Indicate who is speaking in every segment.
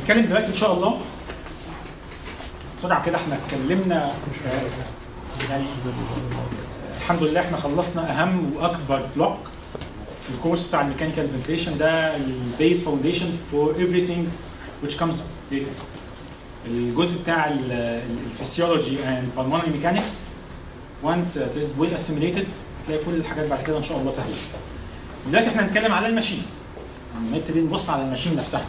Speaker 1: هنتكلم دلوقتي ان شاء الله بسرعه كده احنا اتكلمنا آه، يعني الحمد لله احنا خلصنا اهم واكبر بلوك في الكورس بتاع الميكانيكال فنتليشن ده البيز فاونديشن فور everything which comes later الجزء بتاع الفسيولوجي and pulmonary mechanics once it is well assimilated تلاقي كل الحاجات بعد كده ان شاء الله سهله دلوقتي احنا هنتكلم على الماشين نبتدي نبص على الماشين نفسها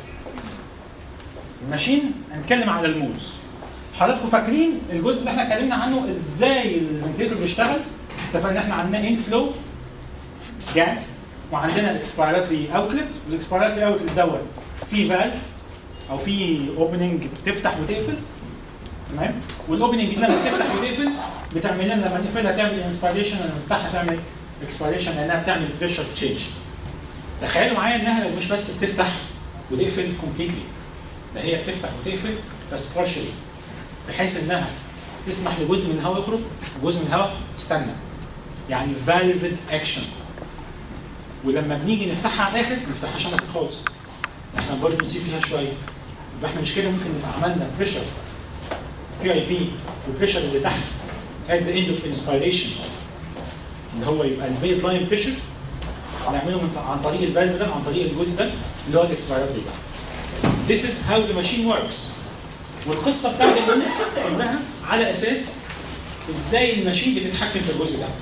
Speaker 1: الماشين هنتكلم على المودز حضراتكم فاكرين الجزء اللي احنا اتكلمنا عنه ازاي الفنتليتور بيشتغل اتفقنا ان احنا عندنا انفلو جاس وعندنا الاكسبيراتوري اوتلت والاكسبيراتوري اوتلت دوت فيه فالف او في اوبننج بتفتح وتقفل تمام والاوبننج دي لما بتفتح وتقفل بتعمل لنا لما نقفلها تعمل انسبيريشن لما نفتحها تعمل اكسبيريشن لانها بتعمل بريشر تشينج تخيلوا معايا انها مش بس بتفتح وتقفل كومبليتلي ده هي بتفتح وتقفل بس بارشلي بحيث انها تسمح لجزء من الهواء يخرج وجزء من الهواء يستنى يعني فالفد اكشن ولما بنيجي نفتحها على الاخر ما نفتحهاش على الاخر خالص احنا برضه نسيب فيها شويه يبقى احنا مش كده ممكن نبقى عملنا بريشر في اي بي والبريشر اللي تحت at the end of inspiration اللي هو يبقى البيز لاين بريشر هنعمله من عن طريق الفالف ده عن طريق الجزء ده اللي هو الاكسبيراتوري ده This is how the machine works والقصه بتاعت اليونت كلها على اساس ازاي الماشين بتتحكم في الجزء ده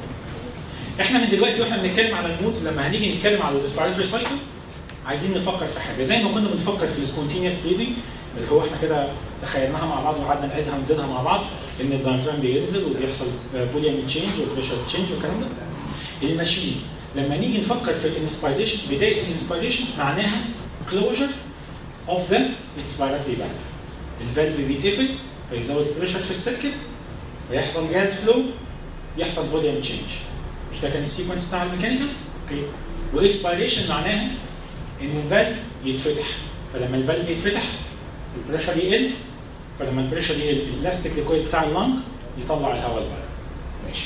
Speaker 1: احنا من دلوقتي واحنا بنتكلم على المودز لما هنيجي نتكلم على الريسبيراتوري سايكل عايزين نفكر في حاجه زي ما كنا بنفكر في السبونتينيوس بريدنج اللي هو احنا كده تخيلناها مع بعض وقعدنا نعيدها ونزيدها مع بعض ان الدايفرام بينزل وبيحصل فوليوم تشينج وبريشر تشينج والكلام ده الماشين لما نيجي نفكر في الانسبيريشن بدايه الانسبيريشن معناها كلوجر اوف ذا انسبيراتوري فالف الفالف بيتقفل فيزود البريشر في السيركت ويحصل جاز فلو يحصل فوليوم تشينج مش ده كان السيكونس بتاع الميكانيكال اوكي واكسبيريشن معناها ان الفالف يتفتح فلما الفالف يتفتح البريشر يقل فلما البريشر يقل الاستيك ليكويد بتاع اللنج يطلع الهواء لبره ماشي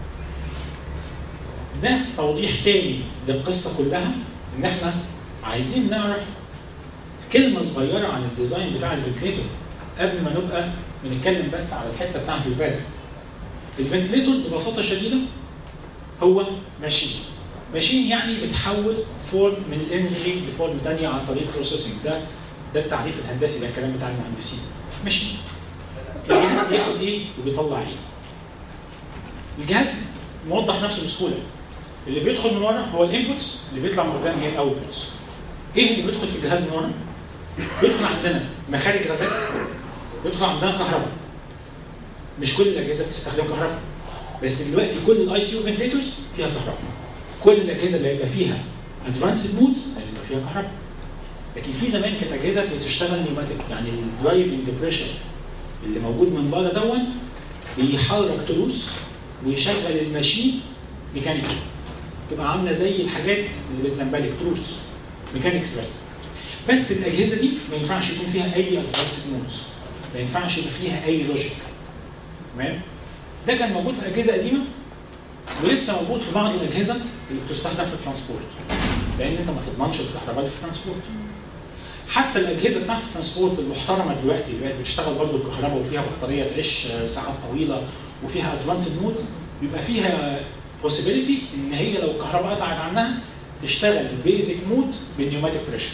Speaker 1: ده توضيح تاني للقصه كلها ان احنا عايزين نعرف كلمه صغيره عن الديزاين بتاع الفنتليتور قبل ما نبقى بنتكلم بس على الحته بتاعت الفالف الفنتليتور ببساطه شديده هو ماشين ماشين يعني بتحول فورم من الانرجي لفورم ثانيه عن طريق بروسيسنج ده ده التعريف الهندسي ده الكلام بتاع المهندسين ماشين الجهاز بياخد ايه وبيطلع ايه الجهاز موضح نفسه بسهوله اللي بيدخل من ورا هو الانبوتس اللي بيطلع من قدام هي الاوتبوتس ايه اللي بيدخل في الجهاز من ورا بيدخل عندنا مخارج غازات بيدخل عندنا كهرباء مش كل الاجهزه بتستخدم كهرباء بس دلوقتي كل الاي سي يو فنتليتورز فيها كهرباء كل الاجهزه اللي هيبقى فيها ادفانسد مودز لازم يبقى فيها كهرباء لكن في زمان كانت اجهزه بتشتغل نيوماتيك يعني الدرايفنج بريشر اللي موجود من بره دون بيحرك تروس ويشغل الماشين ميكانيكال تبقى عامله زي الحاجات اللي بالزنبلك تروس ميكانيكس بس بس الاجهزه دي ما ينفعش يكون فيها اي ادفانسد مودز ما ينفعش يبقى فيها اي لوجيك تمام ده كان موجود في اجهزه قديمه ولسه موجود في بعض الاجهزه اللي بتستخدم في الترانسبورت لان انت ما تضمنش الكهرباء في الترانسبورت حتى الاجهزه بتاعت الترانسبورت المحترمه دلوقتي اللي بقت بتشتغل برضه بالكهرباء وفيها بطاريه تعيش ساعات طويله وفيها ادفانسد مودز بيبقى فيها possibility ان هي لو الكهرباء قطعت عنها تشتغل بيزك مود بالنيوماتيك بريشر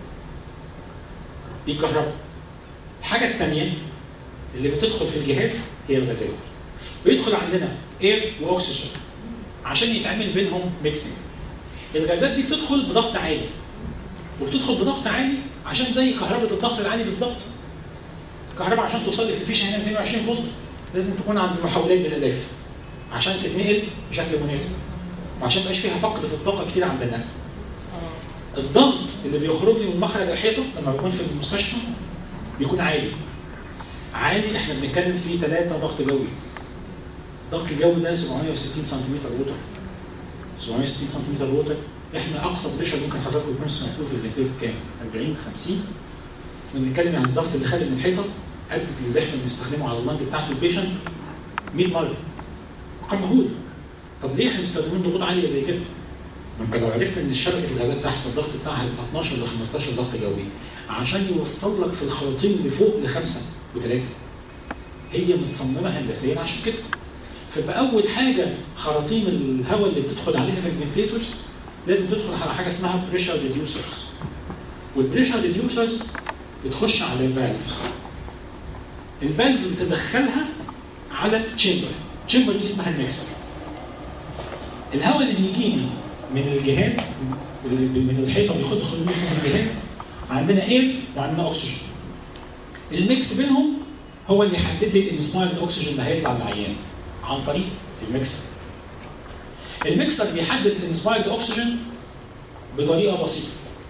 Speaker 1: دي كهرباء الحاجه الثانيه اللي بتدخل في الجهاز هي الغازات بيدخل عندنا اير واكسجين عشان يتعمل بينهم ميكسنج الغازات دي بتدخل بضغط عالي وبتدخل بضغط عالي عشان زي كهرباء الضغط العالي بالظبط الكهرباء عشان توصل لك الفيشه هنا 220 فولت لازم تكون عند المحولات بالالاف عشان تتنقل بشكل مناسب وعشان ما يبقاش فيها فقد في الطاقه كتير عند النقل الضغط اللي بيخرج لي من مخرج الحيطه لما بكون في المستشفى بيكون عالي عالي احنا بنتكلم فيه 3 ضغط جوي الضغط الجوي ده 760 سنتيمتر ووتر 760 سنتيمتر ووتر احنا اقصى بريشر ممكن حضرتك يكون سمعتوه في الفنتيلر كام؟ 40 50 بنتكلم عن الضغط اللي خارج من الحيطه قد اللي احنا بنستخدمه على اللنج بتاعت البيشنت 100 مره رقم مهول طب ليه احنا مستخدمين ضغوط عاليه زي كده؟ ما انت لو عرفت ان شبكه الغازات تحت الضغط بتاعها يبقى 12 ل 15 ضغط جوي عشان يوصل لك في الخراطيم اللي فوق لخمسه وثلاثه هي متصممه هندسيا عشان كده فيبقى اول حاجه خراطيم الهواء اللي بتدخل عليها في الفنتليتورز لازم تدخل على حاجه اسمها بريشر ريديوسرز والبريشر ريديوسرز بتخش على الفالفز الفالف بتدخلها على تشامبر تشامبر دي اسمها الميكسر الهواء اللي بيجي لي من الجهاز اللي من الحيطه بيخد يخد من الجهاز عندنا اير وعندنا اكسجين الميكس بينهم هو اللي يحدد لي الانسبايرد اكسجين اللي هيطلع للعيان عن طريق الميكسر الميكسر بيحدد الانسبايرد اكسجين بطريقه بسيطه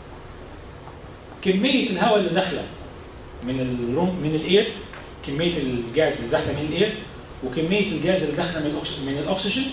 Speaker 1: كميه الهواء اللي داخله من الروم من الاير كميه الجاز اللي داخله من الاير وكميه الجاز اللي داخله من الأكس- من الاكسجين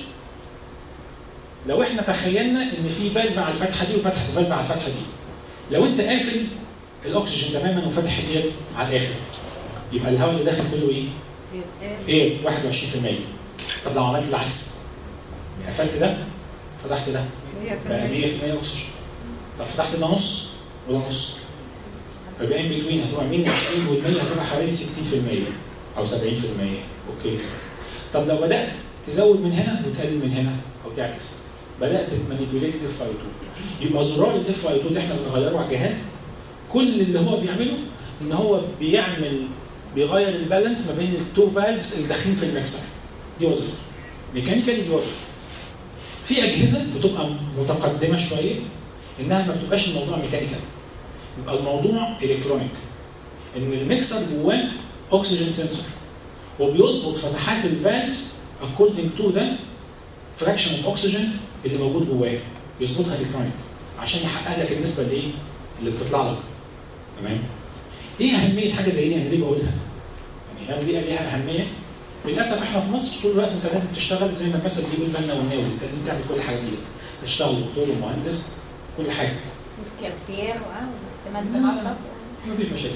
Speaker 1: لو احنا تخيلنا ان في فالف على الفتحه دي وفتح فالف على الفتحه دي لو انت قافل الاكسجين تماما وفاتح الاير على الاخر يبقى الهواء اللي داخل كله ايه؟ اير 21% طب لو عملت العكس قفلت ده فتحت ده بقى 100% اكسجين طب فتحت ده نص وده نص فيبقى ان بتوين هتبقى من 20 وال 100 هتبقى حوالي 60% او 70% اوكي طب لو بدات تزود من هنا وتقلل من هنا او تعكس بدات تمانيبيوليت الاف اي 2 يبقى زرار الاف اي 2 اللي احنا بنغيره على الجهاز كل اللي هو بيعمله ان هو بيعمل بيغير البالانس ما بين التو فالفز اللي داخلين في المكسر دي وظيفته ميكانيكالي دي وظيفته في اجهزه بتبقى متقدمه شويه انها ما بتبقاش الموضوع ميكانيكال يبقى الموضوع الكترونيك ان الميكسر جواه اوكسجين سنسور وبيظبط فتحات الفالفز according to the fraction of oxygen اللي موجود جواه يظبطها الكترونيك عشان يحقق لك النسبه اللي ايه اللي بتطلع لك تمام ايه اهميه حاجه زي دي انا ليه بقولها يعني هل دي ليها اهميه للاسف احنا في مصر طول الوقت انت لازم تشتغل زي ما المثل بيقول بنا والناوي انت لازم تعمل كل حاجه بايدك تشتغل دكتور ومهندس كل حاجه
Speaker 2: وسكرتير اه
Speaker 1: لا،
Speaker 2: تمام تمام
Speaker 1: مفيش مشاكل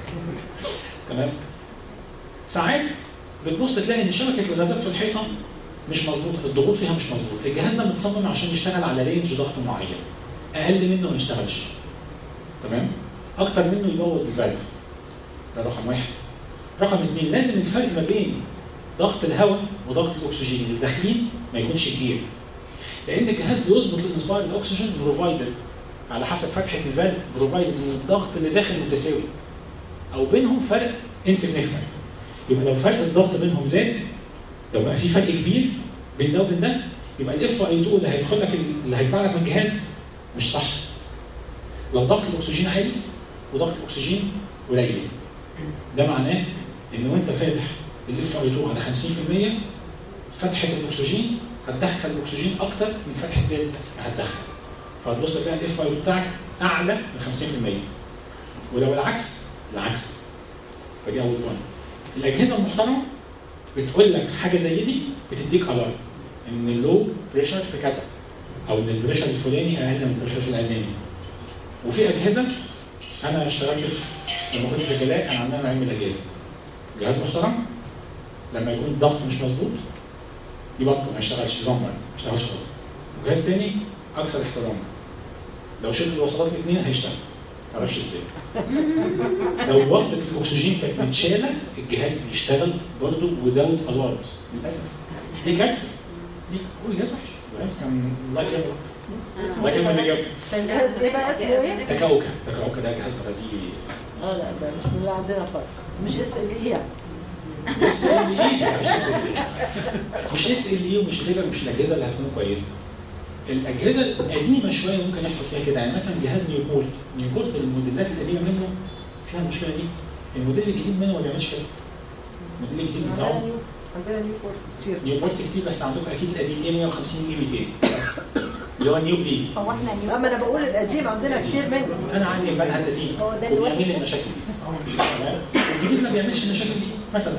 Speaker 1: تمام ساعات بتبص تلاقي ان شبكه الغازات في الحيطه مش مظبوطه الضغوط فيها مش مظبوط الجهاز ده متصمم عشان يشتغل على رينج ضغط معين اقل منه ما يشتغلش تمام اكتر منه يبوظ الفالف ده رقم واحد رقم اثنين لازم الفرق ما بين ضغط الهواء وضغط الاكسجين اللي داخلين ما يكونش كبير لان الجهاز بيظبط الانسباير الاكسجين بروفايدد على حسب فتحه الفالف بروفايدد ان الضغط اللي داخل متساوي او بينهم فرق انسيجنيفيكانت يبقى لو فرق الضغط بينهم زاد لو بقى في فرق كبير بين ده وبين ده يبقى الاف اي 2 اللي هيدخل لك اللي هيطلع لك من الجهاز مش صح لو ضغط الاكسجين عالي وضغط الاكسجين قليل ده معناه ان وانت فاتح الاف اي 2 على 50% فتحه الاكسجين هتدخل الاكسجين اكتر من فتحه الدلتا هتدخل فهتبص تلاقي الاف اي 2 بتاعك اعلى من 50% ولو العكس العكس فدي اول بوينت الاجهزه المحترمه بتقول لك حاجه زي دي بتديك الارم ان اللو بريشر في كذا او ان البريشر الفلاني اقل من البريشر العلاني وفي اجهزه انا اشتغلت في لما كنت في الجلاء كان عندنا علم الاجهزه جهاز محترم لما يكون الضغط مش مظبوط يبطل ما يشتغلش زمر ما يشتغلش خالص وجهاز تاني اكثر احتراما لو شلت الوصلات الاثنين هيشتغل ما اعرفش ازاي لو وصلة الاكسجين كانت متشاله الجهاز بيشتغل برضه وذاوت الارمز للاسف دي كارثه دي هو جهاز وحش الجهاز كان الله يكرمه الله يكرمه اللي جابه
Speaker 3: كان جهاز ايه بقى اسمه ايه؟
Speaker 1: تكاوكا تكاوكا ده جهاز برازيلي
Speaker 3: اه لا ده مش من اللي عندنا خالص مش اس ال اي
Speaker 1: اس ال اي مش اس ال اي مش اس ال اي ومش الليبر مش الاجهزه اللي هتكون كويسه الاجهزه القديمه شويه ممكن يحصل فيها كده يعني مثلا جهاز نيوبورت نيوبورت الموديلات القديمه منه فيها المشكله دي الموديل الجديد منه ما بيعملش كده الموديل الجديد
Speaker 3: عندنا
Speaker 1: بتاعه
Speaker 3: نيو عندنا نيو بورت كتير
Speaker 1: نيوبورت كتير بس عندكم اكيد القديم ايه 150 ايه 200 بس اللي هو نيو بليد
Speaker 2: هو احنا نيو
Speaker 3: اما انا بقول القديم عندنا كتير منه
Speaker 1: انا عندي بالها القديم
Speaker 2: هو ده اللي
Speaker 1: وبيعمل لي
Speaker 2: وحش.
Speaker 1: المشاكل دي تمام؟ الجديد ما بيعملش المشاكل دي مثلا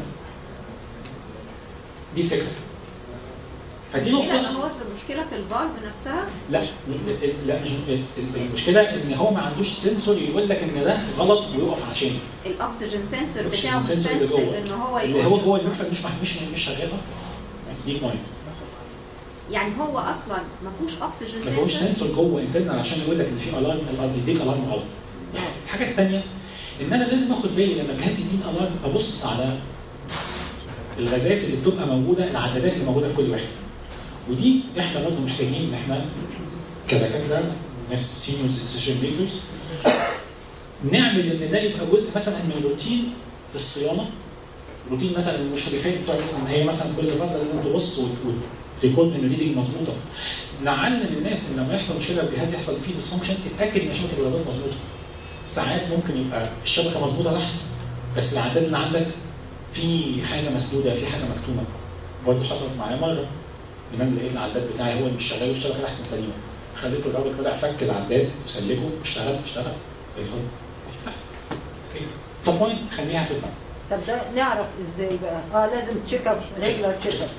Speaker 1: دي الفكره فدي
Speaker 4: المشكلة ان
Speaker 1: نقطه
Speaker 4: هو في المشكله في الفالف نفسها
Speaker 1: لا لا مش المشكله ان هو ما عندوش سنسور يقول لك ان ده غلط ويقف عشانه
Speaker 4: الاكسجين سنسور
Speaker 1: الأكسجين
Speaker 4: بتاعه مش
Speaker 1: سنسور اللي
Speaker 4: سنسور
Speaker 1: جوه.
Speaker 4: ان هو
Speaker 1: اللي هو
Speaker 4: يكون
Speaker 1: جوه المكسر مش مش مش شغال اصلا يعني دي بوينت
Speaker 4: يعني هو اصلا ما فيهوش اكسجين
Speaker 1: ما فيهوش
Speaker 4: سنسور
Speaker 1: سنسور جوه انترنال عشان يقول لك ان في الارم بيديك الارم غلط الحاجه الثانيه ان انا لازم اخد بالي لما الجهاز يديني الارم ابص على الغازات اللي بتبقى موجوده العدادات اللي موجوده في كل واحد ودي احنا برضه محتاجين ان احنا كدكاتره ناس سينيورز ديسيشن ميكرز نعمل ان ده يبقى جزء مثلا من روتين في الصيانه روتين مثلا المشرفات بتوع الاسم ان هي مثلا كل فتره لازم تبص وت- وتريكورد ان الريدنج مظبوطه نعلم الناس ان لما يحصل مشكله الجهاز يحصل فيه ديسفانكشن تتاكد ان شبكه الغازات مظبوطه ساعات ممكن يبقى الشبكه مظبوطه تحت بس العداد اللي عندك في حاجه مسدوده في حاجه مكتومه برضه حصلت معايا مره ان انا لقيت العداد بتاعي هو اللي مش شغال والشبكه تحت سليمه خليت الراجل طلع فك العداد وسلكه واشتغل اشتغل زي الفل احسن اوكي ذا بوينت خليها في دماغك
Speaker 3: طب ده نعرف ازاي بقى؟ اه لازم تشيك اب ريجولار تشيك اب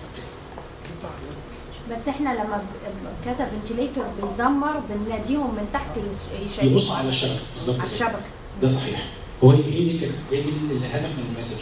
Speaker 2: بس احنا لما ب- كذا فنتيليتور بيزمر بنناديهم من تحت يش- يشيكوا
Speaker 1: يبصوا على الشبكه بالظبط
Speaker 2: على الشبكه
Speaker 1: ده صحيح هو هي دي الفكره هي دي الهدف من المسج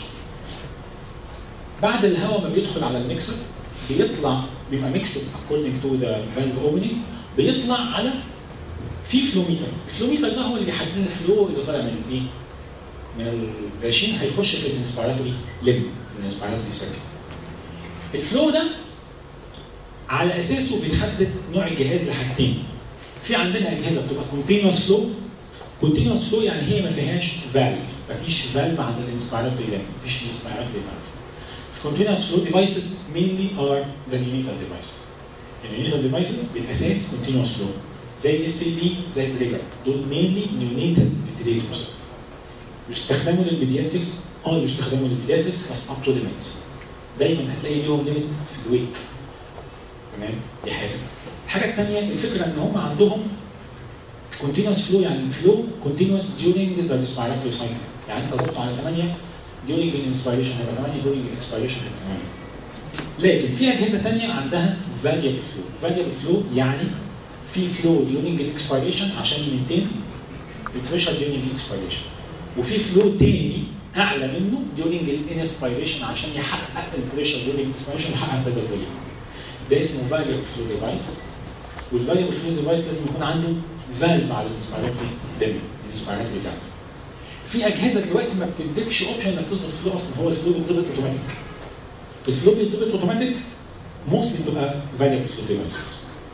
Speaker 1: بعد الهواء ما بيدخل على الميكسر بيطلع بيبقى ميكسد اكوردنج تو ذا فالف اوبننج بيطلع على في فلوميتر الفلوميتر ده هو اللي بيحدد الفلو اللي طالع من ايه من الراشين هيخش في الانسبيراتوري لم الانسبيراتوري سيركل الفلو ده على اساسه بيتحدد نوع الجهاز لحاجتين في عندنا اجهزه بتبقى كونتينوس فلو كونتينوس فلو يعني هي ما فيهاش فالف مفيش فالف عند الانسبيراتوري لم مفيش انسبيراتوري فالف continuous flow devices mainly are the neonatal devices. النيونيتال devices بالاساس continuous flow زي الس دي زي التريجر دول mainly neonatal ventilators. يستخدموا للبيدياتريكس اه يستخدموا للبيدياتريكس بس up to limit. دايما هتلاقي ليهم ليميت في الويت. تمام؟ دي حاجه. الحاجه الثانيه الفكره ان هم عندهم continuous flow يعني flow continuous during the respiratory cycle. يعني انت ظبطه على 8 during الانسبيريشن هيبقى 8 during الاكسبيريشن هيبقى 8 لكن في اجهزه ثانيه عندها variable flow variable flow يعني في flow during الاكسبيريشن عشان يمنتين البريشر during الاكسبيريشن وفي فلو تاني اعلى منه during الانسبيريشن عشان يحقق البريشر during الاكسبيريشن ويحقق البيتر فوليوم ده اسمه variable flow device والفاريبل فلو ديفايس لازم يكون عنده فالف على الانسبيراتوري دم الانسبيراتوري فالف في اجهزه دلوقتي ما بتديكش اوبشن انك تظبط الفلو اصلا هو الفلو بيتظبط اوتوماتيك الفلو بيتظبط اوتوماتيك موستلي بتبقى فاريبل فلو ديفايسز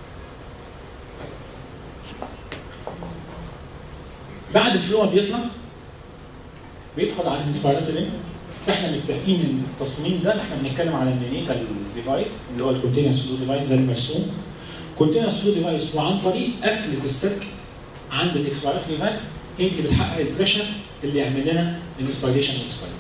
Speaker 1: بعد الفلو ما بيطلع بيدخل على الانسبيراتوري احنا متفقين ان التصميم ده احنا بنتكلم على النينيتال ديفايس اللي هو الكونتينوس فلو ديفايس ده المرسوم كونتينوس فلو ديفايس وعن طريق قفله السيركت عند الاكسبيراتوري فالف هي اللي بتحقق البريشر اللي يعمل لنا الانسبيريشن والاكسبيريشن.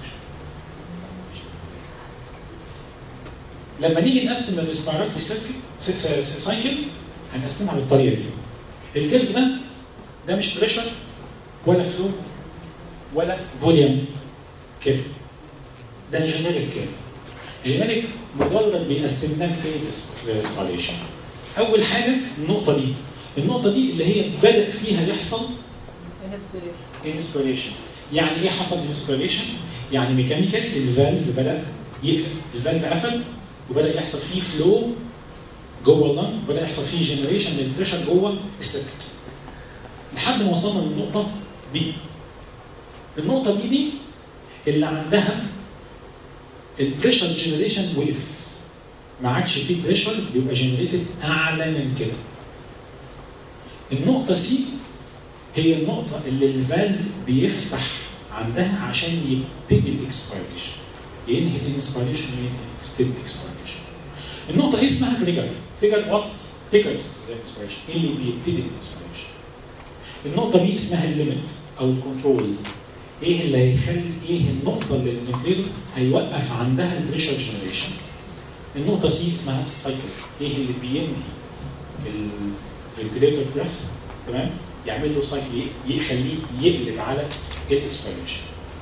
Speaker 1: لما نيجي نقسم الانسبيراتوري سيركت سايكل هنقسمها بالطريقه دي. الكيرف ده ده مش بريشر ولا فلو ولا فوليوم كيرف. ده جينيريك كيرف. جينيريك مجرد بيقسمناه فيزز في الانسبيريشن. اول حاجه النقطه دي النقطه دي اللي هي بدا فيها يحصل انسبيريشن يعني ايه حصل انسبيريشن يعني ميكانيكالي الفالف بدا يقفل الفالف قفل وبدا يحصل فيه فلو جوه اللنج وبدا يحصل فيه جنريشن للبريشر جوه السيركت لحد ما وصلنا للنقطه بي النقطه بي دي اللي عندها البريشر جنريشن وقف ما عادش فيه بريشر بيبقى جنريتد اعلى من كده النقطه سي هي النقطة اللي الفالف بيفتح عندها عشان يبتدي الاكسبيريشن ينهي الانسبيريشن ويبتدي الاكسبيريشن النقطة ايه اسمها تريجر تريجر وات تريجرز الاكسبيريشن ايه اللي بيبتدي الاكسبيريشن النقطة دي اسمها الليميت او الكنترول ايه اللي هيخلي ايه النقطة اللي الفنتليتور هيوقف عندها البريشر جنريشن النقطة سي اسمها السايكل ايه اللي بينهي الفنتليتور بريس تمام يعمل له سايكل يخليه يقلب على الاكسبيريشن.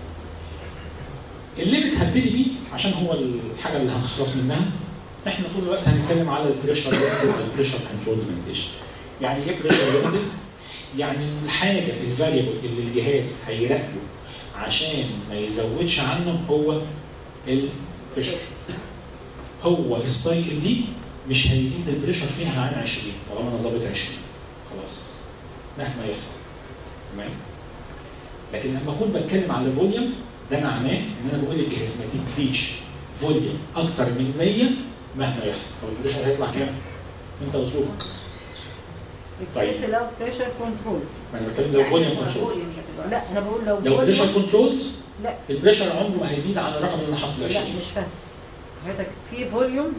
Speaker 1: الليمت هبتدي بيه عشان هو الحاجه اللي هنخلص منها احنا طول الوقت هنتكلم على البريشر البريشر كنترول ليميتيشن. يعني ايه بريشر ليميتد؟ يعني الحاجه الفاريبل اللي الجهاز هيراقبه عشان ما يزودش عنه هو البريشر. هو السايكل دي مش هيزيد البريشر فيها عن 20 طالما انا ظابط 20 خلاص مهما يحصل تمام لكن لما اكون بتكلم على فوليوم ده معناه ان انا بقول للجهاز ما تديش فوليوم اكتر من 100 مهما يحصل طب البريشر هيطلع كام؟ انت وظروفك
Speaker 3: اكسبت لو بريشر كنترول
Speaker 1: ما انا بتكلم لو فوليوم كنترول
Speaker 3: لا انا بقول لو
Speaker 1: لو بريشر
Speaker 3: volume-
Speaker 1: كنترول
Speaker 3: لا
Speaker 1: البريشر عمره ما هيزيد عن الرقم اللي انا حاطه
Speaker 3: لا
Speaker 1: 20
Speaker 3: مش فاهم حضرتك في فوليوم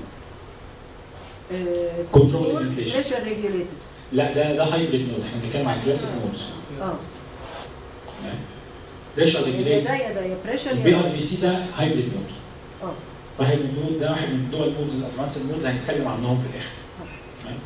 Speaker 1: Control ventilation.
Speaker 3: بريشر ريجوليتد
Speaker 1: لا ده ده هايبريد مود احنا بنتكلم عن كلاسيك مودز
Speaker 3: اه
Speaker 1: بريشر
Speaker 3: يا
Speaker 1: ريجوليت
Speaker 3: ده يا ده يا بريشر
Speaker 1: البي ار
Speaker 3: يا
Speaker 1: في سي ده هايبريد مود
Speaker 3: اه
Speaker 1: فهايبريد مود ده واحد من دول مودز الادفانسد مودز هنتكلم عنهم في الاخر تمام؟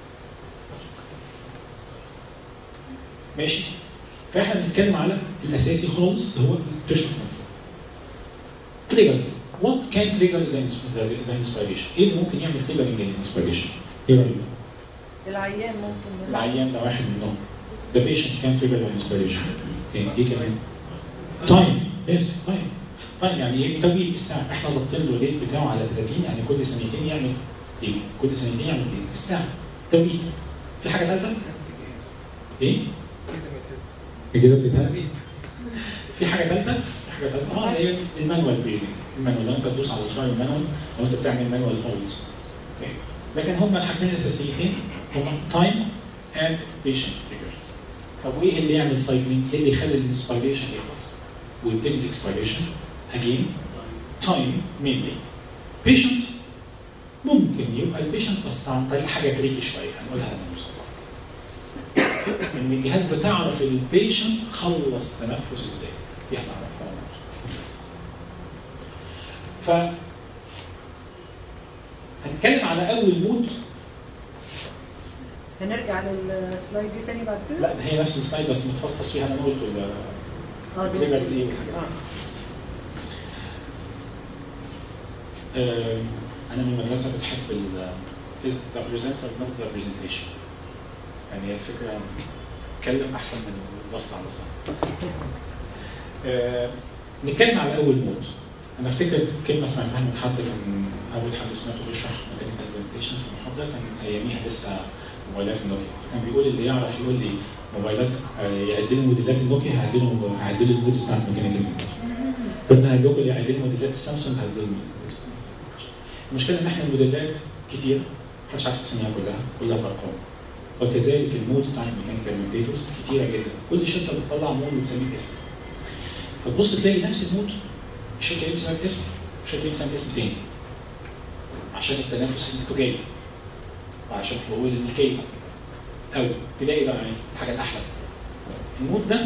Speaker 1: ماشي فاحنا بنتكلم على الاساسي خالص اللي هو البريشر كنترول تريجر وات كان تريجر ذا انسبيريشن ايه اللي ممكن يعمل تريجرنج للانسبيريشن؟ ايه رايك؟
Speaker 3: العيان ممكن مثلا
Speaker 1: العيان ده واحد منهم the patient can trigger the inspiration ايه ايه كمان تايم يس تايم تايم يعني ايه توقيت بالساعه احنا ظابطين له الريت بتاعه على 30 يعني كل سنتين يعمل ايه كل سنتين يعمل ايه بالساعه توقيت في حاجه ثالثه ايه الجهاز بتتهز في حاجه ثالثه في حاجه ثالثه اه اللي هي المانوال بريدنج المانوال لو انت تدوس على زرار المانوال لو انت بتعمل مانوال هولد اوكي لكن هم الحاجتين الاساسيتين هم تايم اند بيشنت تريجر طب وايه اللي يعمل سايكلينج؟ ايه اللي يخلي الانسبيريشن يخلص؟ ويبتدي الاكسبيريشن اجين تايم مينلي بيشنت ممكن يبقى البيشنت بس عن طريق حاجه تريكي شويه هنقولها لما نوصل ان الجهاز بتعرف البيشنت خلص تنفس ازاي دي هتعرفها لما نوصل ف هنتكلم على اول مود
Speaker 3: هنرجع للسلايد دي تاني بعد كده
Speaker 1: لا ده هي نفس السلايد بس متفصص فيها انا قلت ولا
Speaker 3: اه دي-
Speaker 1: تريجرز ايه والحاجات
Speaker 3: اه
Speaker 1: آه، انا من مدرسه بتحب ال it is the presenter not the presentation يعني هي الفكره اتكلم احسن من البص على السلايد آه، نتكلم على اول مود انا افتكر كلمه سمعتها من حد كان اول حد سمعته بيشرح ميكانيكال فنتيشن في المحاضره كان اياميها لسه موبايلات النوكيا فكان بيقول اللي يعرف يقول لي موبايلات آه، يعد لي موديلات النوكيا هيعد له هيعد لي المودز بتاعت ميكانيكال فنتيشن كنت هقول لكم اللي يعد لي موديلات السامسونج هيعد لي الموديلات المشكله ان احنا الموديلات كتير محدش عارف اسمها كلها كلها بارقام وكذلك المود بتاعت الميكانيكال فنتيلتورز كتيره جدا كل شركه بتطلع مود بتسميه باسم فتبص تلاقي نفس المود الشركه دي بتسميها باسم الشركه دي بتسميها باسم تاني عشان التنافس التجاري وعشان تقول الكيمه او تلاقي بقى ايه الحاجه الاحلى المود ده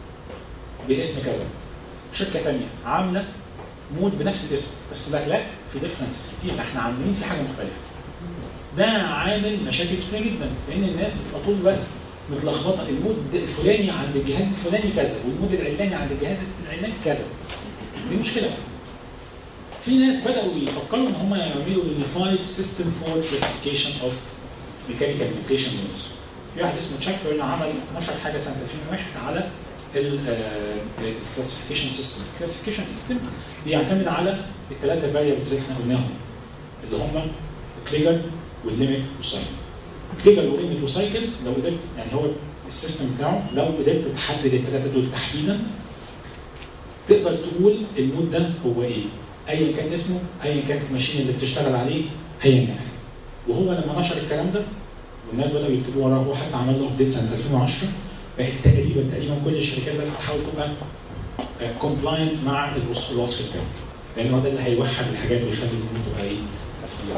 Speaker 1: باسم كذا شركه تانية عامله مود بنفس الاسم بس تقول لك لا في ديفرنسز كتير احنا عاملين في حاجه مختلفه ده عامل مشاكل كتير جدا لان الناس بتبقى طول الوقت متلخبطه المود الفلاني عند الجهاز الفلاني كذا والمود العلاني عند الجهاز العلاني كذا دي مشكله في ناس بداوا يفكروا ان هم يعملوا يونيفايد سيستم فور كلاسيفيكيشن اوف ميكانيكال فنتيشن مودز في واحد اسمه تشاك بيرن عمل نشر حاجه سنه 2001 على الكلاسيفيكيشن سيستم الكلاسيفيكيشن سيستم بيعتمد على الثلاثه فاريبلز اللي احنا قلناهم اللي هم التريجر والليميت والسايكل التريجر والليميت والسايكل لو قدرت يعني هو السيستم بتاعه لو قدرت تحدد الثلاثه دول تحديدا تقدر تقول المود ده هو ايه ايا كان اسمه ايا كانت الماشين اللي بتشتغل عليه ايا كان وهو لما نشر الكلام ده والناس بداوا يكتبوا وراه هو حتى عمل له ابديت سنه 2010 بقت تقريبا تقريبا كل الشركات بقت بتحاول تبقى كومبلاينت مع الوصف الوصف بتاعه لان هو ده اللي هيوحد الحاجات ويخلي الامور تبقى ايه اسهل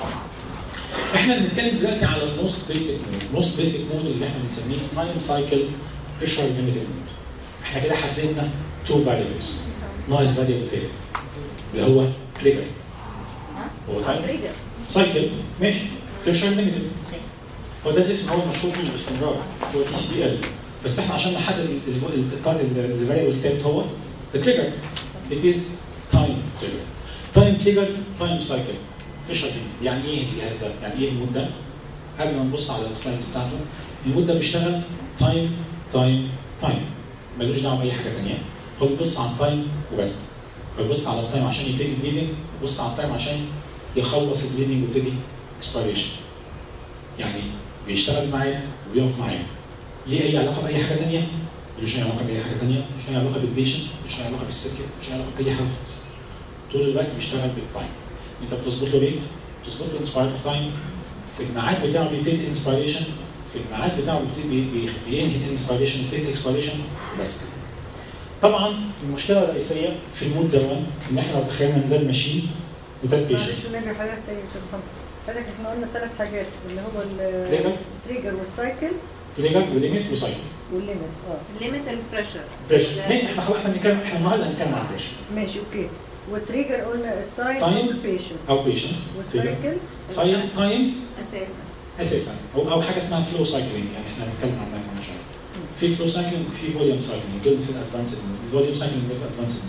Speaker 1: احنا بنتكلم دلوقتي على الموست بيسك مود الموست بيسك مود اللي احنا بنسميه تايم سايكل بريشر ليميتد مود احنا كده حددنا تو فاريبلز نايس فاريبل تالت اللي هو تريجر هو تايم
Speaker 3: تريجر
Speaker 1: سايكل ماشي بريشر ليميتد اوكي هو ده الاسم هو المشهور فيه باستمرار هو تي سي بي ال بس احنا عشان نحدد الفاريبل الثالث هو التريجر it is time trigger time trigger time cycle بريشر ليميت يعني ايه الجهاز ده؟ يعني ايه المود ده؟ قبل ما نبص على السلايدز بتاعته المود ده بيشتغل تايم تايم تايم ملوش دعوه باي حاجه ثانيه هو بيبص على التايم وبس هو بيبص على التايم عشان يبتدي البليدنج بيبص على التايم عشان يخلص البليدنج ويبتدي
Speaker 5: اكسبيريشن يعني بيشتغل معايا وبيقف معايا ليه اي علاقه باي حاجه ثانيه؟ ملوش اي علاقه باي حاجه ثانيه، مش اي علاقه بالبيشنت، مش اي علاقه بالسيركت، مش اي علاقه باي حاجه طول الوقت بيشتغل بالتايم انت بتظبط له ريت بتظبط له انسباير تايم في الميعاد بتاعه بيبتدي الانسبيريشن في الميعاد بتاعه بيبتدي بي- بي- بينهي الانسبيريشن بيبتدي الاكسبيريشن بس طبعا المشكله الرئيسيه في المود دون ان احنا لو تخيلنا ان ده الماشين وده البيشنت
Speaker 6: معلش نرجع حضرتك تاني عشان نفهم حضرتك احنا قلنا ثلاث حاجات اللي هو
Speaker 5: تريجر
Speaker 6: التريجر والسايكل
Speaker 5: تريجر وليميت وسايكل
Speaker 6: والليمت اه
Speaker 4: ليميت البريشر
Speaker 5: بريشر ليه احنا خلاص احنا بنتكلم احنا النهارده هنتكلم عن بريشر
Speaker 6: ماشي اوكي والتريجر قلنا التايم
Speaker 5: Time.
Speaker 6: والبيشنت
Speaker 5: او بيشنت
Speaker 6: والسايكل
Speaker 5: سايكل تايم
Speaker 4: اساسا
Speaker 5: اساسا او او حاجه اسمها فلو سايكلينج يعني احنا هنتكلم عنها كمان شويه في فلو سايكلينج وفي فوليوم سايكلينج دول في الادفانسد الفوليوم سايكلينج ده في الادفانسد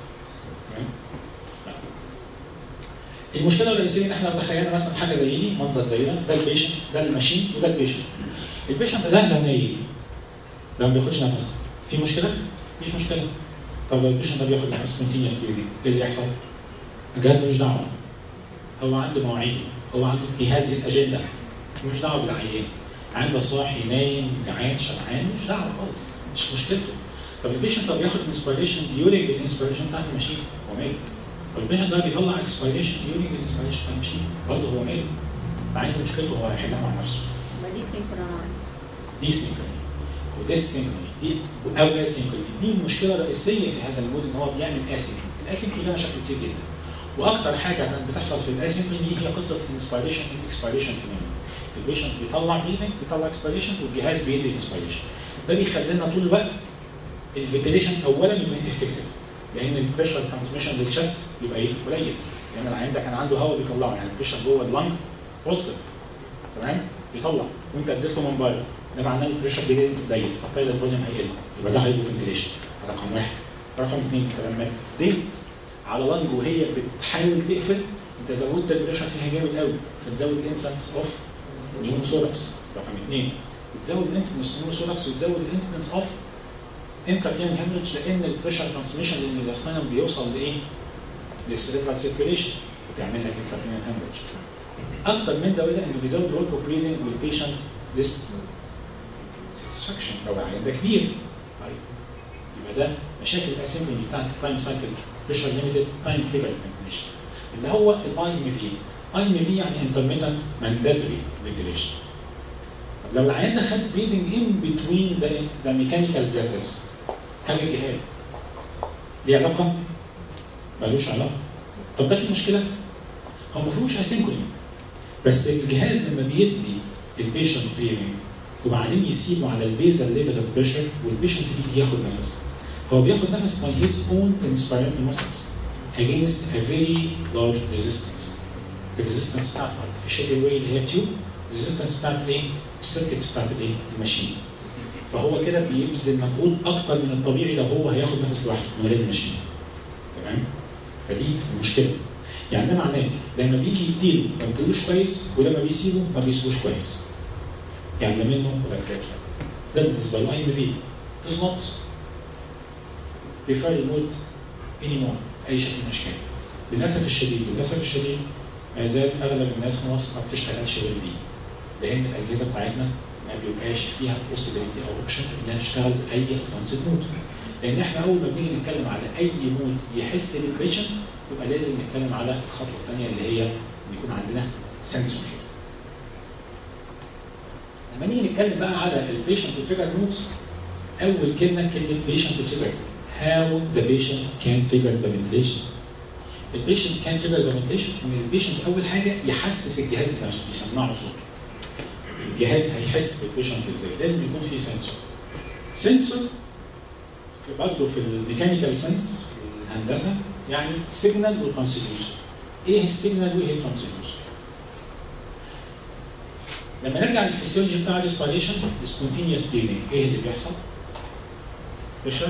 Speaker 5: المشكله الرئيسيه ان احنا لو تخيلنا مثلا حاجه زي دي منظر زي ده ده البيشنت ده الماشين وده البيشنت البيشنت ده لو نايم ده ما بياخدش نفس في مشكله؟ مفيش مشكله طب لو البيشنت ده بياخد نفس كونتينيوس بيريد ايه اللي يحصل؟ الجهاز ملوش دعوه هو عنده مواعيد هو عنده he has his agenda ملوش دعوه بالعيان عنده صاحي نايم جعان شبعان مش دعوه خالص مش مشكلته طب البيشنت ده بياخد انسبيريشن ديورنج الانسبيريشن بتاعت الماشين هو ماله طب البيشنت ده بيطلع اكسبيريشن ديورنج الانسبيريشن بتاعت الماشين برضه هو ماله عنده مشكلته هو هيحلها مع نفسه
Speaker 4: ما دي سينكرونايز
Speaker 5: دي سينكروني ودي سينكروني دي او اسينكروني دي المشكله الرئيسيه في هذا المود ان هو بيعمل اسينكروني الاسينكروني ده مشاكل كتير جدا واكتر حاجه كانت بتحصل في الاسينكروني هي قصه الانسبيريشن والاكسبيريشن في الميموري البيشنت بيطلع بريدنج بيطلع اكسبيريشن والجهاز بيدي انسبيريشن ده بيخلي لنا طول الوقت الفنتيليشن اولا يبقى انفكتيف لان البريشر ترانسميشن للشست بيبقى ايه قليل لان العيان ده كان عنده هواء بيطلعه يعني البريشر جوه اللنج بوزيتيف تمام بيطلع وانت اديت له من بره ده معناه ان البريشر قليل قليل فالتايلر فوليوم هيقل يبقى ده هيبقى فنتيليشن رقم واحد رقم اثنين انت لما اديت على لنج وهي بتحاول تقفل انت زودت البريشر فيها جامد قوي فتزود الانسنس اوف نيوموثوركس رقم اثنين بتزود الانسنس نيوموثوركس وتزود الانسنس اوف انتركيان هيمرج لان البريشر ترانسميشن للميلاستينم بيوصل لايه؟ للسيريبرال سيركيوليشن بتعمل لك انتركيان هيمرج اكتر من ده وده انه بيزود الورك اوف بريذنج والبيشنت لس ساتسفاكشن لو العيان ده كبير طيب يبقى ده مشاكل الاسمبلي بتاعت التايم سايكل بريشر ليميتد تايم كليبر فنتيليشن اللي هو الاي ام في اي ام في يعني انترميتنت مانداتوري فنتيليشن طب لو العيان ده خد بريذنج ان بتوين ذا ذا ميكانيكال بريثز هل الجهاز ليه علاقه؟ ملوش علاقه طب ده في مشكله؟ هو ما فيهوش اسينكروني بس الجهاز لما بيدي البيشنت بريذنج وبعدين يسيبه على البيزل ليفل اوف بريشر والبيشنت بيجي ياخد نفس هو بياخد نفس by his own inspiring muscles against a very large resistance الريزيستنس بتاعته في الشكل واي اللي هي تيوب الريزيستنس بتاعت الايه؟ السيركتس بتاعت الايه؟ الماشين فهو كده بيبذل مجهود اكتر من الطبيعي لو هو هياخد نفس لوحده من غير الماشين تمام؟ فدي المشكله يعني ده معناه لما بيجي يديله ما بيديلوش كويس ولما بيسيبه ما بيسيبوش كويس يعني لا منه ولا كراش ده بالنسبه للاي ام في does not refer المود anymore اي شكل من الاشكال للاسف الشديد للاسف الشديد ما زال اغلب الناس في مصر ما بتشتغلش بالبي لان الاجهزه بتاعتنا ما بيبقاش فيها possibility او اوبشنز انها تشتغل باي ادفانسد مود لان احنا اول ما بنيجي نتكلم على اي مود يحس بالبيشنت يبقى لازم نتكلم على الخطوه الثانيه اللي هي ان يكون عندنا سنسور لما نيجي نتكلم بقى على البيشنت تريجر نوتس اول كلمه كلمه بيشنت تريجر how the patient can trigger the ventilation البيشنت كان trigger the ventilation ان البيشنت اول حاجه يحسس الجهاز بنفسه يسمعه صوته الجهاز هيحس بالبيشنت ازاي لازم يكون في سنسور سنسور في برضه في الميكانيكال سنس في الهندسه يعني سيجنال والكونسيديوسر ايه السيجنال وايه الكونسيديوسر لما نرجع للفسيولوجي بتاع الريسبيريشن سبونتينيوس بريذنج ايه اللي بيحصل؟ بريشر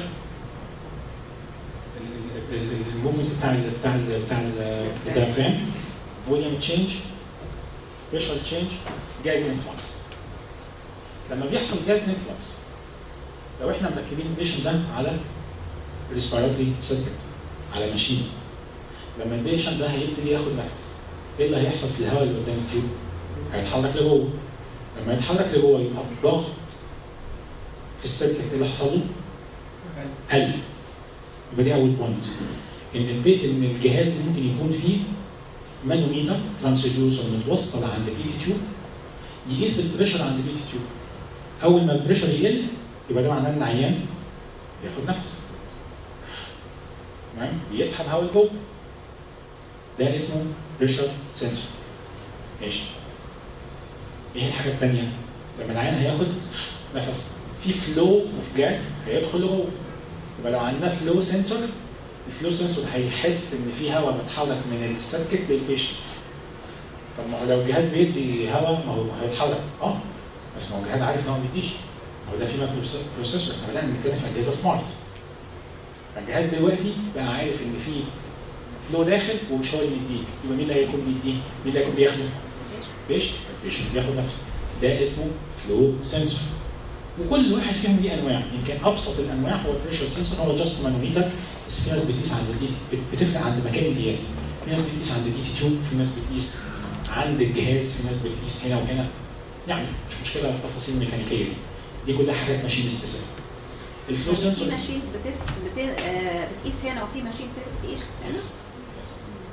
Speaker 5: الموفمنت بتاع ال بتاع ال بتاع الديافرام فوليوم تشينج بريشر تشينج جاز انفلكس لما بيحصل جاز انفلكس لو احنا مركبين البيشنت ده على ريسبيراتوري سيركت على ماشين لما البيشنت ده هيبتدي ياخد نفس ايه اللي هيحصل في الهواء اللي قدام التيوب؟ هيتحرك لجوه لما يتحرك لجوه يبقى الضغط في السيركت ايه اللي حصل له؟ قل يبقى دي اول بوينت ان البي ان الجهاز ممكن يكون فيه مانوميتر ترانسديوسر متوصل عند بي تي تيوب يقيس البريشر عند بي تي تيوب اول ما البريشر يقل يبقى ده معناه ان العيان بياخد نفس تمام بيسحب هواء لجوه ده اسمه بريشر سنسور ماشي ايه الحاجه الثانيه؟ لما العيان هياخد نفس في فلو اوف جاز هيدخل لجوه يبقى لو عندنا فلو سنسور الفلو سنسور هيحس ان في هواء بيتحرك من السيركت للبيشنت طب ما هو لو الجهاز بيدي هواء ما هو هيتحرك اه بس ما هو الجهاز عارف ان هو ما بيديش هو ده في مايكرو بروسيسور احنا بدانا نتكلم في اجهزه سمارت فالجهاز دلوقتي بقى عارف ان في فلو داخل ومش هو اللي بيديه يبقى مين اللي هيكون بيديه؟ مين اللي هيكون بياخده؟ بيش البيشنت بياخد نفس ده اسمه فلو سنسور وكل واحد فيهم ليه انواع يمكن ابسط الانواع هو البريشر سنسور هو جاست مانوميتر بس في ناس بتقيس عند الايد بت- بتفرق عند مكان القياس في ناس بتقيس عند الاي تي تيوب في ناس بتقيس عند الجهاز في ناس بتقيس هنا وهنا يعني مش مشكله التفاصيل الميكانيكيه دي دي كلها حاجات ماشين سبيسيفيك الفلو سنسور
Speaker 4: في ماشينز بتس... بت... آه، بتقيس هنا وفي ماشين ت- تقيس هنا
Speaker 5: يس يس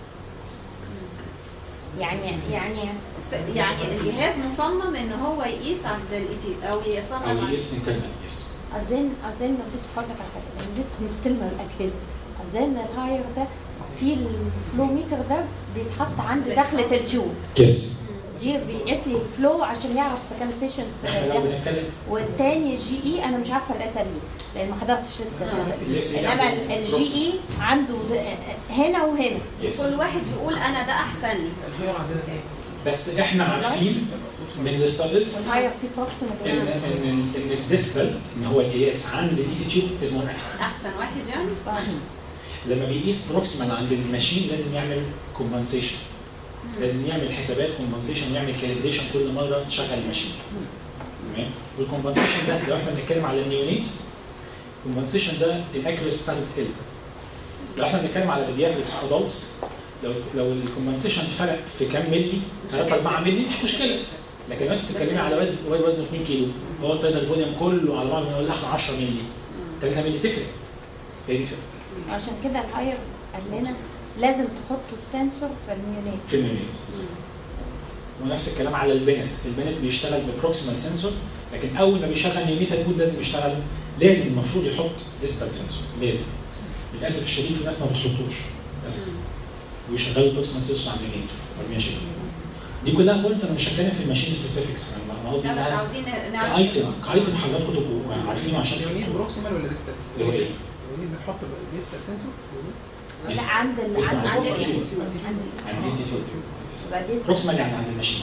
Speaker 2: يعني يعني
Speaker 4: س- يعني الجهاز مصمم ان هو يقيس عند الاي او يصمم
Speaker 5: او
Speaker 4: عند
Speaker 5: يقيس انترنال يس
Speaker 2: اظن اظن بص هقول لك على حاجه أنا لسه مستلمه الاجهزه اظن الهاير ده في الفلوميتر ده بيتحط عند دخله التيوب
Speaker 5: يس
Speaker 2: دي بيقيس لي الفلو عشان يعرف اذا كان البيشنت
Speaker 5: احنا لو بنتكلم
Speaker 2: والتاني الجي اي انا مش عارفه الاسامي لان ما حضرتش لسه الاسامي
Speaker 5: لسه
Speaker 2: انما
Speaker 5: يعني
Speaker 2: الجي اي عنده ده- هنا وهنا
Speaker 5: يس
Speaker 4: كل واحد يقول انا ده احسن لي
Speaker 5: بس احنا عارفين من الستاديز
Speaker 2: والهاير في بروكسيمال
Speaker 5: ان ان ان الديستال ان هو القياس عند الاي تي تيوب اسمه
Speaker 4: احسن واحد يعني
Speaker 5: لما بيقيس بروكسيمال عند الماشين لازم يعمل كومبنسيشن لازم يعمل حسابات كومبنسيشن يعمل كاليبريشن كل مره تشغل الماشين تمام والكومبنسيشن ده لو احنا بنتكلم على النيونيتس الكومبنسيشن ده الاكيوريسي بتاعته بتقل لو احنا بنتكلم على بيدياتريكس ادلتس لو لو الكومبنسيشن فرق في كام ملي 3 4 ملي مش مشكله لكن لو انت بتتكلمي على وزن وزن 2 كيلو هو البيدال فوليوم كله على بعضه من اول لاخر 10 ملي 3 ملي تفرق هي دي الفكره
Speaker 2: عشان كده الهاير قال لنا لازم تحطوا السنسور في النيونيت
Speaker 5: في المينيتس ونفس الكلام على البنت البنت بيشتغل ببروكسيمال سنسور لكن اول ما بيشغل نيونيتال مود لازم يشتغل لازم المفروض يحط ديستال سنسور لازم للاسف الشديد في ناس ما بتحطوش للاسف ويشغلوا بروكسيمال سنسور على النيونيتال ماشي دي كلها بوينتس انا مش هتكلم في الماشين سبيسيفكس انا قصدي
Speaker 4: لا بس
Speaker 5: انها
Speaker 4: عاوزين نعرف
Speaker 5: كايتم كايتم حضراتكم تبقوا عارفينه عشان
Speaker 7: يونيت بروكسيمال ولا ديستال؟
Speaker 5: اللي هو ايه؟
Speaker 7: يونيت بتحط ديستال سنسور
Speaker 2: لا عند ال
Speaker 5: اسمع.
Speaker 2: عند
Speaker 4: عند
Speaker 2: ال
Speaker 4: ال
Speaker 2: عند ال-
Speaker 5: عند دي تي
Speaker 2: يبقى دي
Speaker 5: بروكسيمال يعني عند الماشين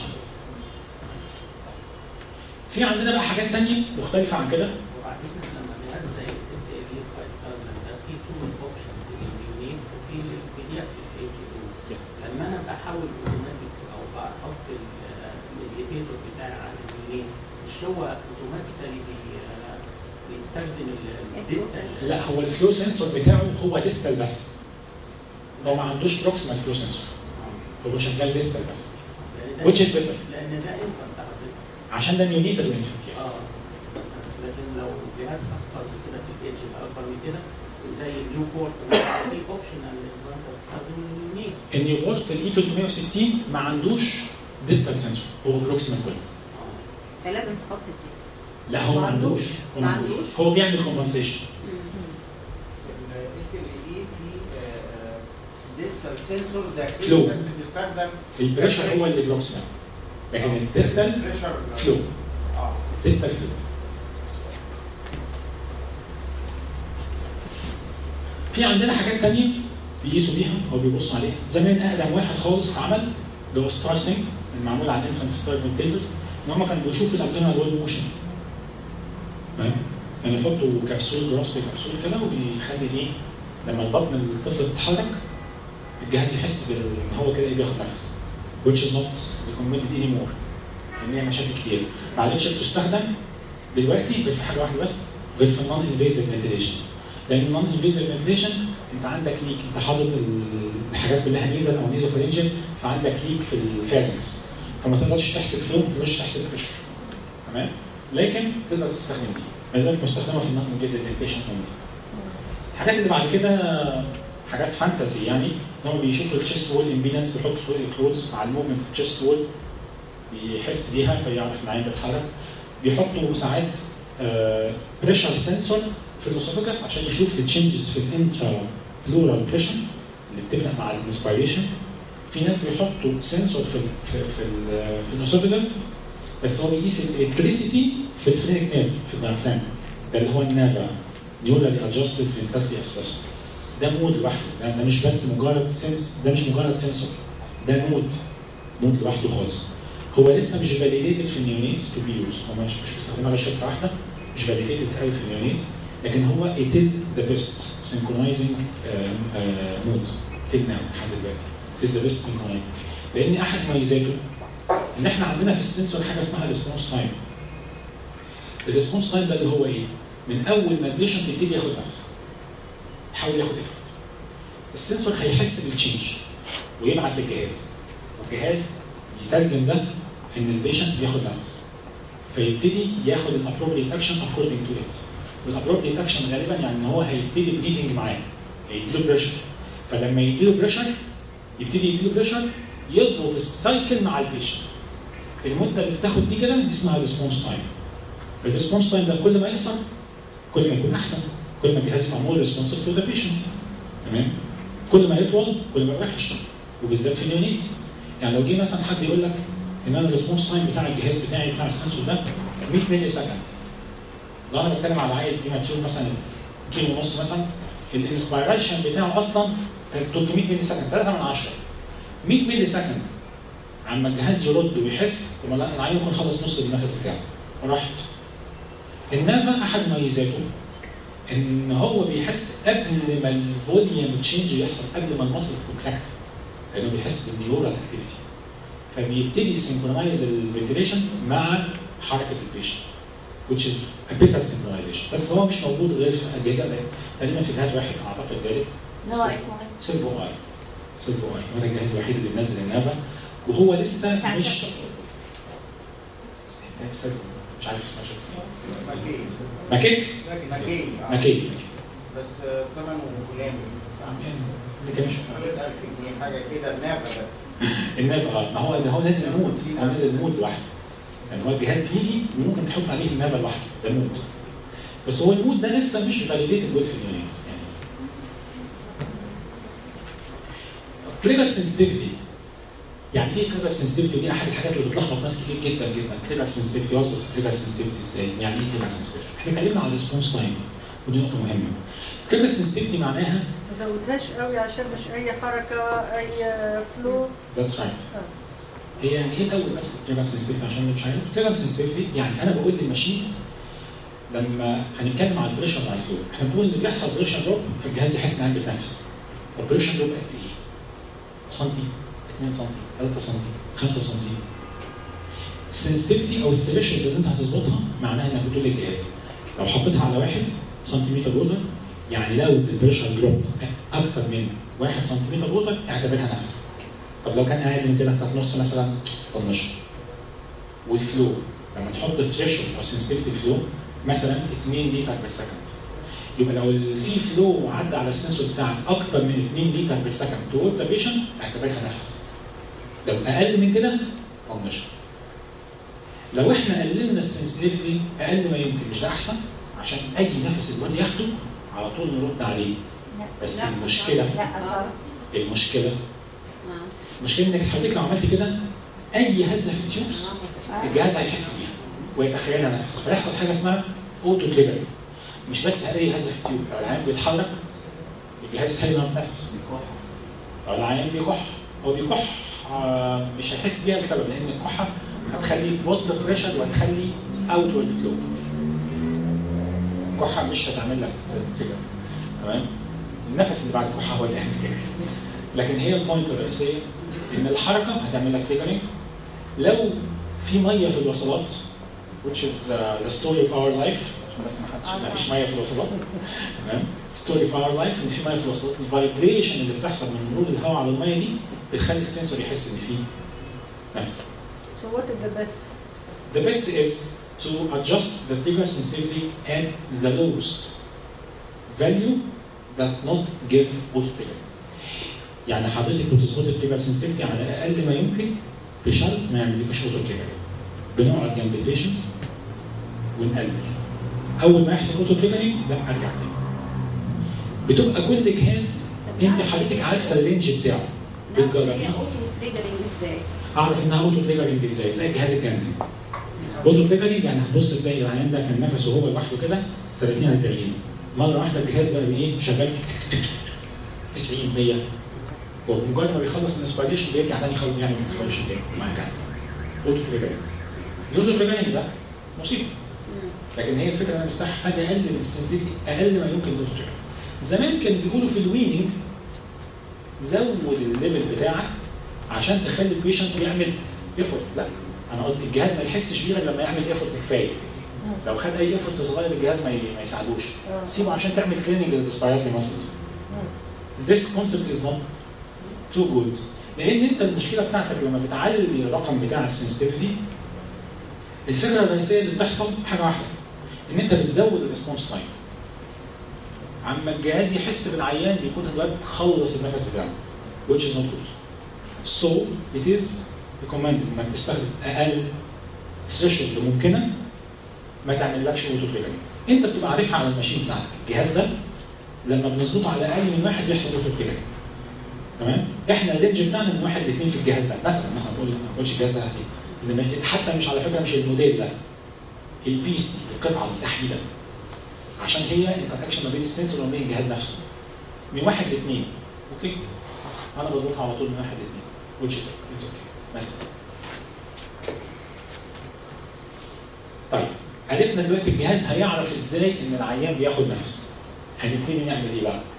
Speaker 5: في عندنا بقى حاجات تانية مختلفة عن كده
Speaker 8: وبعدين لما بننزل الاس اي بي 5000 ده في تو اوبشنز اليمين وفي البيدياتريك اي جي
Speaker 5: يس
Speaker 8: لما انا بحاول اوتوماتيك او بحط الميديتيتور بتاعي على اليمين مش هو اوتوماتيكالي بيستخدم الديستنس
Speaker 5: لا هو الفلو سنسور بتاعه هو ديستال بس هو ما عندوش بروكسيمال فلو سنسور هو شغال ديستال بس which is better
Speaker 8: لان ده انفنت على فكره
Speaker 5: عشان ده نيونيتال وانفنت يس
Speaker 8: اه لكن لو جهاز اكبر من كده في الايدج اكبر من كده زي النيو بورت في اوبشنال ان انت تستخدم اليمين
Speaker 5: النيو بورت الاي 360 ما عندوش ديستال سنسور هو بروكسيمال كله
Speaker 4: فلازم تحط التيست
Speaker 5: لا هو ما
Speaker 4: ما
Speaker 5: عندوش هو ما
Speaker 4: ما
Speaker 5: عندوش
Speaker 4: عندوش؟
Speaker 5: هو بيعمل كومبنسيشن
Speaker 9: الاس ال اي في ديستال سنسور داخلي
Speaker 5: Flow.
Speaker 9: بس بيستخدم
Speaker 5: البريشر هو اللي بروكسيمال لكن الديستال
Speaker 9: بريشر
Speaker 5: فلو
Speaker 9: اه
Speaker 5: ديستال فلو في عندنا حاجات تانية بيقيسوا بيها او بيبصوا عليها زمان اقدم واحد خالص اتعمل اللي هو ستار سينك المعمول على الانفانت ستار فنتيلرز ان هم كانوا بيشوفوا الابدومينال وول موشن تمام كانوا يحطوا كبسول جراسبي كبسول كده وبيخلي ايه لما البطن الطفل تتحرك الجهاز يحس بال- ان هو كده ايه بياخد نفس which is not recommended anymore لان هي مشاكل كتير ما عادتش بتستخدم دلوقتي غير في حاجه واحده بس غير في النون انفيزيف فنتيليشن لان النون انفيزيف فنتيليشن انت عندك ليك انت حاطط ال- الحاجات كلها نيزل او نيزوفرنجل فعندك ليك في الفارنكس فما تقدرش تحسب فلو ما تقدرش تحسب بريشر تمام لكن تقدر تستخدم دي ما زالت مستخدمه في النون فيزيتيشن الحاجات اللي بعد كده حاجات فانتسي يعني ان هو بيشوف التشيست وول امبيدنس بيحط كلوز على الموفمنت في التشيست وول بيحس بيها فيعرف ان العين بيتحرك بيحطوا ساعات بريشر سنسور في الاسوفاجس عشان يشوف التشنجز في الانترا بلورال بريشر اللي بتبدا مع الانسبيريشن في ناس بيحطوا سنسور في ال في في, ال في الاسوفاجس بس هو بيقيس الالكتريسيتي في الفرينك نيرف في الديافرام ده اللي هو النافا نيورالي ادجستد فينترلي اسيست ده مود لوحده ده, ده مش بس مجرد سنس ده مش مجرد سنسور ده مود مود لوحده خالص هو لسه مش فاليديتد في النيونيتس تو بي يوز هو مش مش بيستخدمها غير شركه واحده مش فاليديتد قوي في النيونيتس لكن هو it is the best synchronizing uh, uh, mode till now لحد دلوقتي it is the best synchronizing لان احد مميزاته ان احنا عندنا في السنسور حاجه اسمها الريسبونس تايم الريسبونس تايم ده اللي هو ايه؟ من اول ما البيشنت يبتدي ياخد نفس يحاول ياخد نفس السنسور هيحس بالتشينج ويبعت للجهاز والجهاز يترجم ده ان البيشنت بياخد نفس فيبتدي ياخد الابروبريت اكشن اكوردنج تو ات والابروبريت اكشن غالبا يعني ان هو هيبتدي بليدنج معاه هيديله بريشر فلما يديله بريشر يبتدي يديله بريشر يظبط السايكل مع البيشنت المده اللي بتاخد دي كده دي اسمها ريسبونس تايم الريسبونس تايم ده كل ما يقصر كل ما يكون احسن كل ما الجهاز يبقى مور ريسبونسيف تو ذا بيشنت تمام كل ما يطول كل ما يبقى وحش وبالذات في اليونيتس يعني لو جه مثلا حد يقول لك ان انا الريسبونس تايم بتاع الجهاز بتاعي بتاع السنسور ده 100 ملي سكند لو انا بتكلم على عيل بيماتيور مثلا كيلو ونص مثلا الانسبيريشن بتاعه اصلا 300 ملي سكند 3 من 10 100 ملي سكند عما الجهاز يرد ويحس طب لا العين يكون خلص نص النفس بتاعه راحت النافا احد مميزاته ان هو بيحس قبل ما الفوليوم تشينج يحصل قبل ما المصل كونتراكت لانه بيحس بالنيورال اكتيفيتي فبيبتدي يسنكرونايز الفنتيليشن مع حركه البيشنت which is a better synchronization بس هو مش موجود غير في اجهزه تقريبا في جهاز واحد اعتقد ذلك
Speaker 2: اللي هو اسمه ايه؟
Speaker 5: سيلفو اي سيلفو اي هو ده الجهاز الوحيد اللي بينزل النافا وهو لسه
Speaker 2: بتاع
Speaker 5: مش
Speaker 2: شركة إيه؟
Speaker 5: بتاعت سيلفو مش عارف اسمها شركه
Speaker 9: مكين
Speaker 5: ماكيت
Speaker 9: مكين آه.
Speaker 5: ماكيت
Speaker 9: بس آه، ثمنه قليل
Speaker 5: اللي كان مش
Speaker 9: 100000 جنيه حاجه كده النافه بس
Speaker 5: النافا اه ما هو ده هو نازل مود هو نازل مود لوحده يعني هو الجهاز بيجي وممكن تحط عليه النافا لوحده ده مود بس هو المود ده لسه مش فاليديتد ويل في اليونيتس يعني تريجر سنسيتيفيتي يعني ايه تريجر سنسيتيفيتي ودي احد الحاجات اللي بتلخبط ناس كتير جدا جدا تريجر سنسيتيفيتي واظبط التريجر سنسيتيفيتي ازاي يعني ايه تريجر سنسيتيفيتي احنا اتكلمنا عن الريسبونس تايم ودي نقطه مهمه تريجر سنسيتيفيتي معناها
Speaker 6: ما زودهاش قوي عشان مش اي حركه اي فلو
Speaker 5: ذاتس رايت هي يعني ايه الاول بس التريجر سنسيتيفيتي عشان مش عارف التريجر سنسيتيفيتي يعني انا بقول للماشين لما هنتكلم عن البريشر مع الفلو احنا بنقول ان بيحصل بريشر دروب فالجهاز يحس ان عنده بيتنفس البريشر دروب قد ايه؟ سنتي 2 سنتي 3 سنتي 5 سنتي السنسيتيفيتي او الثريشولد اللي انت هتظبطها معناها انك بتقول للجهاز لو حطيتها على 1 سنتيمتر ووتر يعني لو البريشر دروب اكتر من 1 سنتيمتر ووتر اعتبرها نفس طب لو كان اقل من كده كانت نص مثلا طنشها والفلو لما نحط الثريشولد او سنسيتيفيتي الفلو مثلا 2 لتر بير سكند يبقى لو في فلو عدى على السنسور بتاعك اكتر من 2 لتر بير سكند تورد ذا بيشنت اعتبرها نفس لو اقل من كده طنشها لو احنا قللنا السنسيتيفيتي اقل ما يمكن مش ده احسن عشان اي نفس الواد ياخده على طول نرد عليه
Speaker 2: لا.
Speaker 5: بس
Speaker 4: لا.
Speaker 5: المشكله
Speaker 2: لا غلط.
Speaker 5: المشكله
Speaker 4: نعم.
Speaker 5: المشكله انك حضرتك لو عملت كده اي هزه في التيوبس الجهاز هيحس بيها ويتخيلها نفس فيحصل حاجه اسمها اوتو تريجر مش بس اي هزه في التيوب لو العيان بيتحرك الجهاز يتخيل انه بيتنفس لو العيان بيكح هو بيكح آه، مش هيحس بيها لسبب لان الكحه هتخلي بوزيتيف بريشر وهتخلي اوتورد فلو الكحه مش هتعمل لك تريجر تمام النفس اللي بعد الكحه هو اللي هيعمل تريجر لكن هي البوينت الرئيسيه ان الحركه هتعمل لك تريجرنج لو في ميه في الوصلات which is uh, the story of our life عشان بس ما حدش ما فيش ميه في الوصلات تمام story of our life ان في ميه في الوصلات الفايبريشن اللي بتحصل من مرور الهواء على الميه دي بتخلي السنسور يحس ان في نفس
Speaker 6: So what is the best?
Speaker 5: The best is to adjust the trigger sensitivity and the lowest value that not give auto trigger. يعني حضرتك بتظبط التريجر sensitivity على اقل ما يمكن بشرط ما يعملكش اوتو تريجر. بنقعد جنب البيشنت ونقلل. اول ما يحصل اوتو تريجرنج لا ارجع تاني. بتبقى كل جهاز انت حضرتك عارفه الرينج بتاعه.
Speaker 4: نعم
Speaker 5: بتجربيه.
Speaker 4: هي اوتو تريجرنج ازاي؟
Speaker 5: اعرف انها اوتو تريجرنج ازاي تلاقي الجهاز الجنبي اوتو تريجرنج يعني هتبص تلاقي العيان ده كان نفسه هو لوحده كده 30 40 مره واحده الجهاز بقى بايه شغال 90 100 وبمجرد ما بيخلص الانسبيريشن بيرجع تاني يخلص يعمل انسبيريشن تاني وهكذا اوتو تريجرنج الاوتو تريجرنج ده مصيبه لكن هي الفكره انا مستحي حاجه اقل من السنسيتيفيتي اقل ما يمكن الاوتو تريجرنج زمان كانوا بيقولوا في الويننج زود الليفل بتاعك عشان تخلي البيشنت يعمل ايفورت لا انا قصدي الجهاز ما يحسش بيه غير لما يعمل ايفورت كفايه لو خد اي ايفورت صغير الجهاز ما ي- ما يساعدوش سيبه عشان تعمل كليننج للديسبيراتوري ماسلز This concept is not too good لان انت المشكله بتاعتك لما بتعلي الرقم بتاع السنسيتيفيتي الفكره الرئيسيه اللي بتحصل حاجه واحده ان انت بتزود الريسبونس تايم عما الجهاز يحس بالعيان بيكون الواد خلص النفس بتاعه which is not good so it is recommended انك تستخدم اقل ثريشولد ممكنه ما تعملكش اوتو تريجرنج انت بتبقى عارفها على الماشين بتاعك الجهاز ده لما بنظبطه على اقل من واحد بيحصل اوتو تريجرنج تمام احنا الرينج بتاعنا من واحد لاثنين في الجهاز ده مثلا مثلا تقول ما تقولش الجهاز ده إذا ما- حتى مش على فكره مش الموديل ده البيس دي القطعه دي تحديدا عشان هي انتراكشن ما بين السنسور وما بين الجهاز نفسه من واحد لاثنين اوكي انا بظبطها على طول من واحد لاثنين which is it's okay مثلا طيب عرفنا دلوقتي الجهاز هيعرف ازاي ان العيان بياخد نفس هنبتدي نعمل ايه بقى؟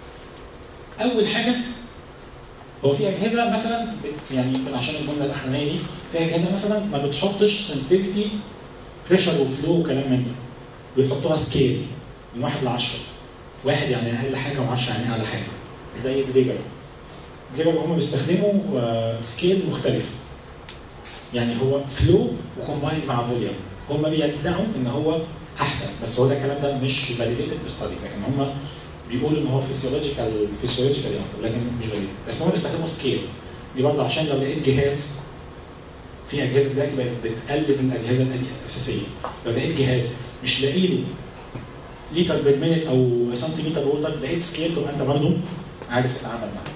Speaker 5: اول حاجه هو في اجهزه مثلا بت- يعني يمكن عشان الجمله الاخرانيه دي في اجهزه مثلا ما بتحطش سنسيتيفيتي بريشر وفلو وكلام من ده بيحطوها سكيل من واحد ل 10 واحد يعني اقل حاجه و10 يعني اعلى حاجه زي دريجر دريجر هم بيستخدموا آه، سكيل مختلف يعني هو فلو وكومبايند مع فوليوم هم بيدعوا ان هو احسن بس هو ده الكلام ده مش فاليديتد بستادي لكن هم بيقولوا ان هو فيسيولوجيكال فيسيولوجيكال افضل لكن مش فاليديتد بس هم بيستخدموا سكيل دي برضه عشان لو لقيت جهاز في اجهزه دلوقتي بقت بتقلد من الاجهزه الاساسيه لو لقيت جهاز مش لاقي له لتر بير مينت او سنتيمتر ووتر لقيت سكيل تبقى انت برضه عارف تتعامل معاه.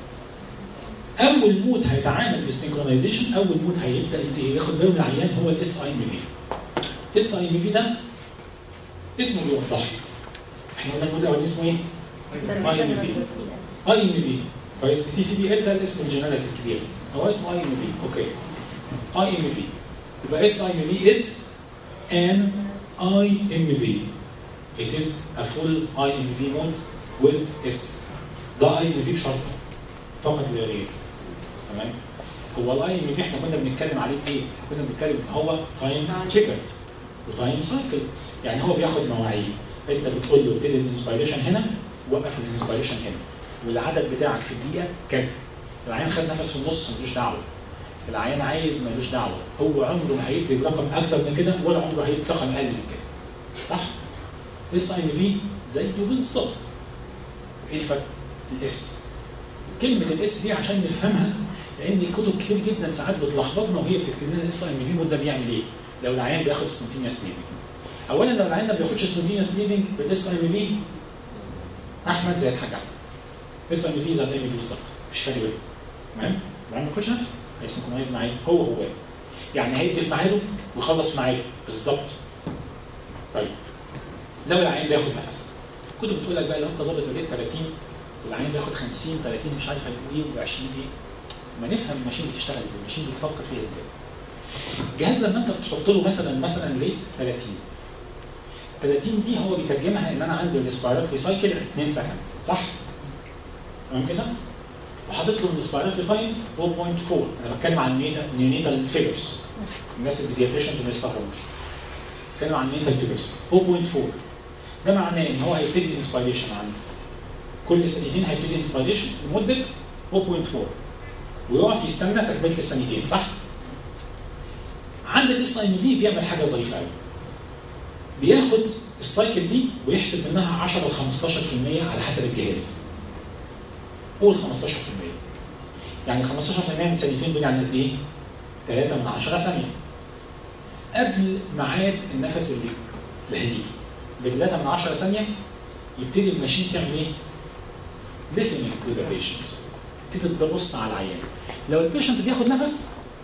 Speaker 5: اول مود هيتعامل بالسنكرونايزيشن اول مود هيبدا يت- ياخد باله من العيان هو الاس اي ام في. اس اي ام في ده اسمه بيوضح لك. احنا قلنا المود الاولاني اسمه ايه؟ اي ام في. اي ام في كويس تي سي بي ال ده الاسم الجنرال الكبير هو اسمه اي ام في اوكي اي ام في يبقى اس اي ام في اس ان اي ام في it is a full IMV mode with S ده IMV بشرط فقط لا غير تمام هو الاي ام في احنا كنا بنتكلم عليه بايه؟ كنا بنتكلم ان هو تايم
Speaker 4: Time.
Speaker 5: تشيكر وتايم سايكل يعني هو بياخد مواعيد انت بتقول له ابتدي الانسبيريشن هنا وقف الانسبيريشن هنا والعدد بتاعك في الدقيقه كذا العيان خد نفس في النص ملوش دعوه العيان عايز ملوش دعوه هو عمره ما هيدي رقم اكتر من كده ولا عمره هيدي رقم اقل من كده صح؟ اس اي في زيه بالظبط ايه الفرق؟ الاس كلمه الاس دي عشان نفهمها لان الكتب كتير جدا ساعات بتلخبطنا وهي بتكتب لنا الاس اي في مود ده بيعمل ايه؟ لو العيان بياخد سبونتينيوس بليدنج اولا لو العيان ما بياخدش سبونتينيوس بليدنج بالاس اي في احمد زي الحاج احمد اس اي في زي الاي في بالظبط مفيش فرق بينهم تمام؟ العيان ما بياخدش نفس هيسنكرونايز معاه هو هو يعني هيدي في ميعاده ويخلص في ميعاده بالظبط طيب لو العيان بياخد نفس كنت بتقول لك بقى لو انت ظابط الريت 30 والعيان بياخد 50 30 مش عارف هيبقوا ايه و20 ايه ما نفهم الماشين بتشتغل ازاي الماشين بتفكر فيها ازاي الجهاز لما انت بتحط له مثلا مثلا ريت 30 30 دي هو بيترجمها ان انا عندي الاسبيراتوري سايكل 2 سكند صح؟ تمام كده؟ وحاطط له الاسبيراتوري تايم 4.4 انا بتكلم عن نيونيتال فيجرز الناس البيدياتريشنز ما يستغربوش بتكلم عن نيونيتال فيجرز 4.4 ده معناه ان هو هيبتدي الانسبيريشن عند كل ثانيتين هيبتدي انسبيريشن لمده 4.4 ويقف يستنى تكمله الثانيتين صح؟ عند الاس اي في بيعمل حاجه ظريفه قوي بياخد السايكل دي ويحسب منها 10 ل 15% على حسب الجهاز قول 15% يعني 15% من ثانيتين دول يعني قد ايه؟ 3 من 10 ثانيه قبل ميعاد النفس اللي اللي هيجي ب 3 من 10 ثانيه يبتدي الماشين تعمل ايه؟ listening to the patient تبتدي تبص على العيان لو البيشنت بياخد نفس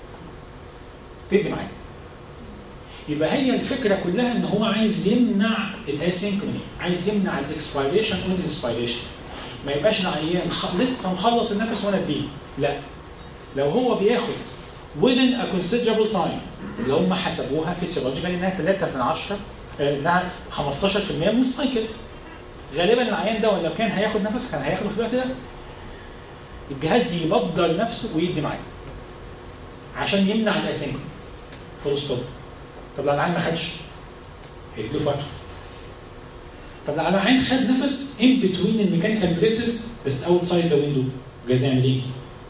Speaker 5: تدي معاه يبقى هي الفكره كلها ان هو عايز يمنع الاسينكروني عايز يمنع الاكسبيريشن والانسبيريشن ما يبقاش العيان خ... لسه مخلص النفس وانا اديه لا لو هو بياخد within a considerable time اللي هم حسبوها فيسيولوجيكال انها 3 من 10 آه، انها 15% من السايكل غالبا العيان ده لو كان هياخد نفس كان هياخده في الوقت ده الجهاز يبدر نفسه ويدي معاه عشان يمنع الاسينكرون فول ستوب طب لو العيان ما خدش هيديله في وقته طب لو العيان خد نفس ان بتوين الميكانيكال بريثز بس اوتسايد ذا ويندو الجهاز يعمل ايه؟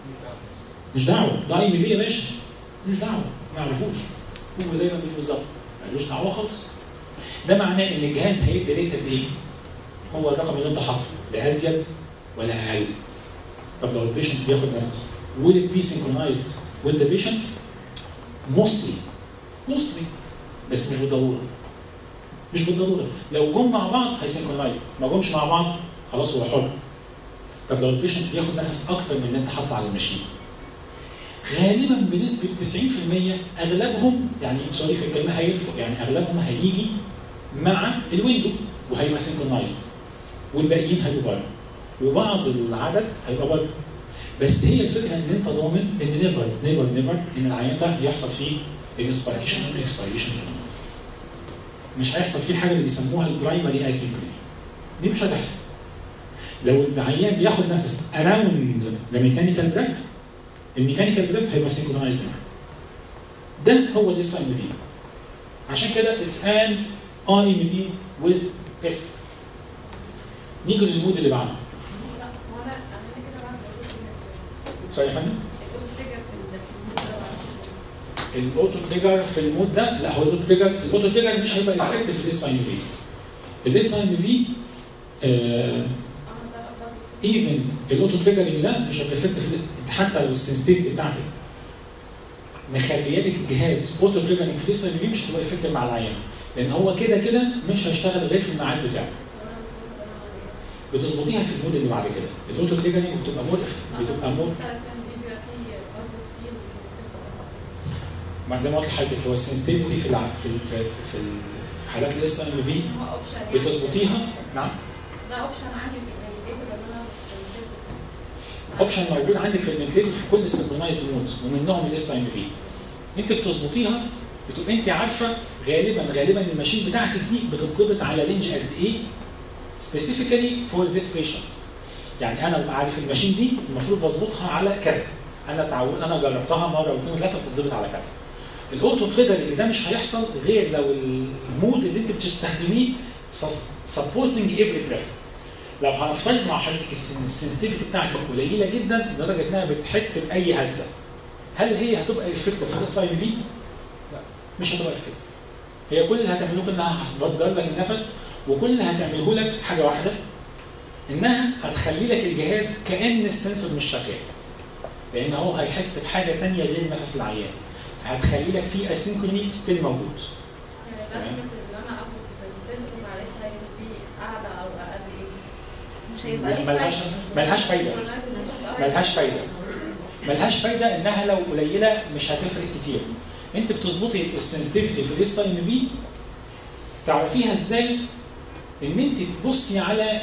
Speaker 5: مش دعوه ده اي في يا باشا مش دعوه ما يعرفوش هو زي ما بيقول بالظبط ملوش دعوه خالص ده معناه ان الجهاز هيدي ريت قد ايه؟ هو الرقم اللي انت حاطه لا ازيد ولا اقل طب لو البيشنت بياخد نفس will it be synchronized with the patient؟ mostly mostly بس مش بالضروره مش بالضروره لو جم مع بعض هيسنكرونايز ما جمش مع بعض خلاص هو حر طب لو البيشنت بياخد نفس اكتر من اللي انت حاطه على الماشين غالبا بنسبه 90% اغلبهم يعني سوري في الكلمه هينفق يعني اغلبهم هيجي مع الويندو وهيبقى سنكرونايزد والباقيين هيبقوا بره وبعض العدد هيبقى بره بس هي الفكره ان انت ضامن ان نيفر نيفر نيفر ان العيان ده يحصل فيه الانسبيريشن والاكسبيريشن مش هيحصل فيه حاجه اللي بيسموها البرايمري اسينكروني دي مش هتحصل لو العيان بياخد نفس اراوند ذا ميكانيكال بريث الميكانيكال بريث هيبقى سينكرونايزد ده هو الاس ام في عشان كده اتس ان اي ام في وذ اس نيجي للمود اللي بعده سوري يا فندم الاوتو تريجر في المود ده لا هو الاوتو تريجر الاوتو تريجر مش هيبقى افكتيف في الاس اي في الاس اي في ايفن الاوتو تريجرنج ده مش هيبقى افكتيف حتى لو السنسيتيفيتي بتاعتك مخليالك الجهاز اوتو تريجرنج في الاس اي في مش هتبقى افكتيف مع العيان لان هو كده كده مش هيشتغل غير في الميعاد بتاعه بتظبطيها في المود اللي بعد كده الاوتو تريجرنج بتبقى مود بتبقى مود ما زي ما قلت لحضرتك هو السنسيتيفيتي في الع... في في في في حالات الاس ام في بتظبطيها نعم
Speaker 10: ده اوبشن عندي في الفاليديتور ان انا
Speaker 5: اوبشن موجود عندك في الفنتليتور في كل السنكرونايزد مودز ومنهم الاس ام في انت بتظبطيها بتبقى انت عارفه غالبا غالبا الماشين بتاعتك دي بتتظبط على رينج قد ايه سبيسيفيكالي فور ذيس بيشنتس يعني انا ببقى عارف الماشين دي المفروض بظبطها على كذا انا تعود انا جربتها مره واثنين وثلاثه بتتظبط على كذا الاوتو تريجرنج ده مش هيحصل غير لو المود اللي انت بتستخدميه سبورتنج افري بريث لو هنفترض مع حضرتك السنسيتيفيتي بتاعتك قليله جدا لدرجه انها بتحس باي هزه هل هي هتبقى افكتيف في الاس اي في؟ لا مش هتبقى افكتيف هي كل اللي هتعمله انها هتبدر لك النفس وكل اللي هتعمله لك حاجه واحده انها هتخلي لك الجهاز كان السنسور مش شغال لان هو هيحس بحاجه ثانيه غير نفس العيان هتخلي لك في اسينكروني ستيل موجود
Speaker 10: لازم ان انا اظبط السنسيتيفيتي مع الاس اي بي اعلى او اقل ايه
Speaker 4: مش هيبقى
Speaker 5: لا،
Speaker 4: ليك
Speaker 5: ملهاش
Speaker 4: فايدة.
Speaker 5: ملهاش فايده ملهاش فايده ملهاش فايده انها لو قليله مش هتفرق كتير انت بتظبطي السنسيتيفيتي في الاس اي ام في تعرفيها ازاي ان انت تبصي على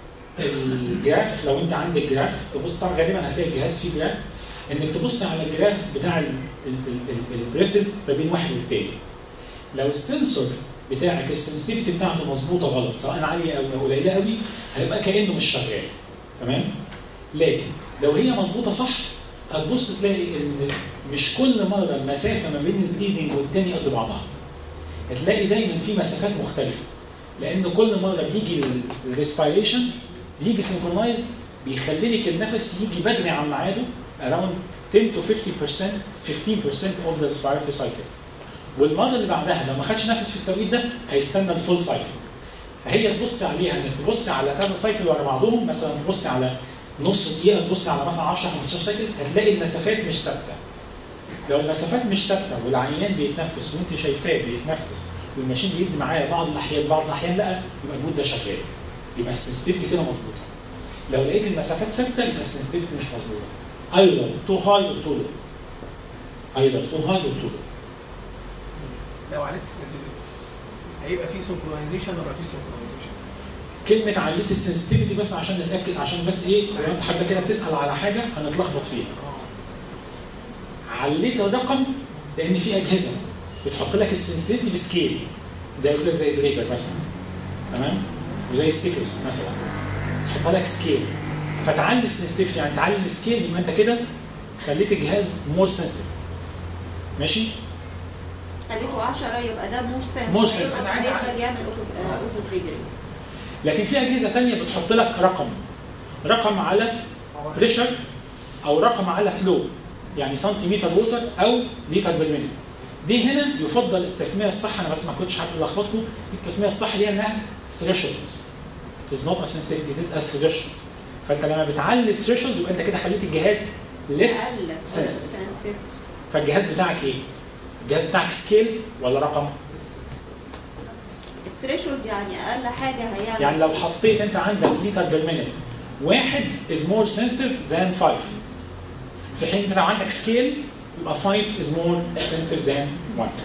Speaker 5: الجراف لو انت عندك جراف تبص طبعا غالبا هتلاقي الجهاز فيه جراف انك تبص على الجراف بتاع البريثز ما بين واحد والتاني لو السنسور بتاعك السنسيتيفيتي بتاعته مظبوطه غلط سواء عاليه قوي او قليله قوي هيبقى كانه مش شغال تمام لكن لو هي مظبوطه صح هتبص تلاقي ان مش كل مره المسافه ما بين البليدنج والتاني قد بعضها هتلاقي دايما في مسافات مختلفه لان كل مره بيجي الريسبيريشن بيجي سينكرونايزد بيخلي لك النفس يجي بدري عن ميعاده around 10 to 50% 15% of the respiratory cycle والمره اللي بعدها لو ما خدش نفس في التوقيت ده هيستنى الفول سايكل فهي تبص عليها انك تبص على كذا سايكل ورا بعضهم مثلا تبص على نص دقيقه تبص على مثلا 10 15 سايكل هتلاقي المسافات مش ثابته لو المسافات مش ثابته والعيان بيتنفس وانت شايفاه بيتنفس والماشين بيدي معايا بعض الاحيان بعض الاحيان لا يبقى المود ده شغال يبقى السنسيتيفيتي كده مظبوطه لو لقيت المسافات ثابته يبقى السنسيتيفيتي مش مظبوطه ايضا تو هاي اور تو لو ايضا تو هاي اور تو لو
Speaker 7: لو عليت السنسيتيفيتي هيبقى في سنكرونايزيشن ولا في سنكرونايزيشن؟
Speaker 5: كلمه عليت السنسيتيفيتي بس عشان نتاكد عشان بس ايه لو انت حابه كده بتسال على حاجه هنتلخبط فيها عليت الرقم لان في اجهزه بتحط لك السنسيتيفيتي بسكيل زي قلت لك زي دريجر مثلا تمام وزي ستيكرز مثلا تحط لك سكيل فتعلي السنسيتيفيتي يعني تعلي السكيل يبقى انت كده خليت الجهاز مور سنسيتيف ماشي
Speaker 4: خليته 10 يبقى ده مور سنس
Speaker 5: More sensitive.
Speaker 4: يبقى يقدر يعمل اوتو اوتو تريجرنج
Speaker 5: لكن في اجهزه ثانيه بتحط لك رقم رقم على بريشر او رقم على فلو يعني سنتيمتر ووتر او لتر بالمينت دي هنا يفضل التسميه الصح انا بس ما كنتش حابب الخبطكم دي التسميه الصح اللي هي انها ثريشولد It is not a sensitivity, it is a threshold. فانت لما بتعلي الثريشولد يبقى انت كده خليت الجهاز less sensitive
Speaker 4: سنسيتيف
Speaker 5: فالجهاز بتاعك ايه؟ الجهاز بتاعك سكيل ولا رقم؟
Speaker 4: الثريشولد يعني اقل حاجه هيعمل
Speaker 5: يعني لو حطيت انت عندك لتر بالمينت واحد is more sensitive than 5 في حين انت لو عندك سكيل يبقى 5 is more sensitive than 1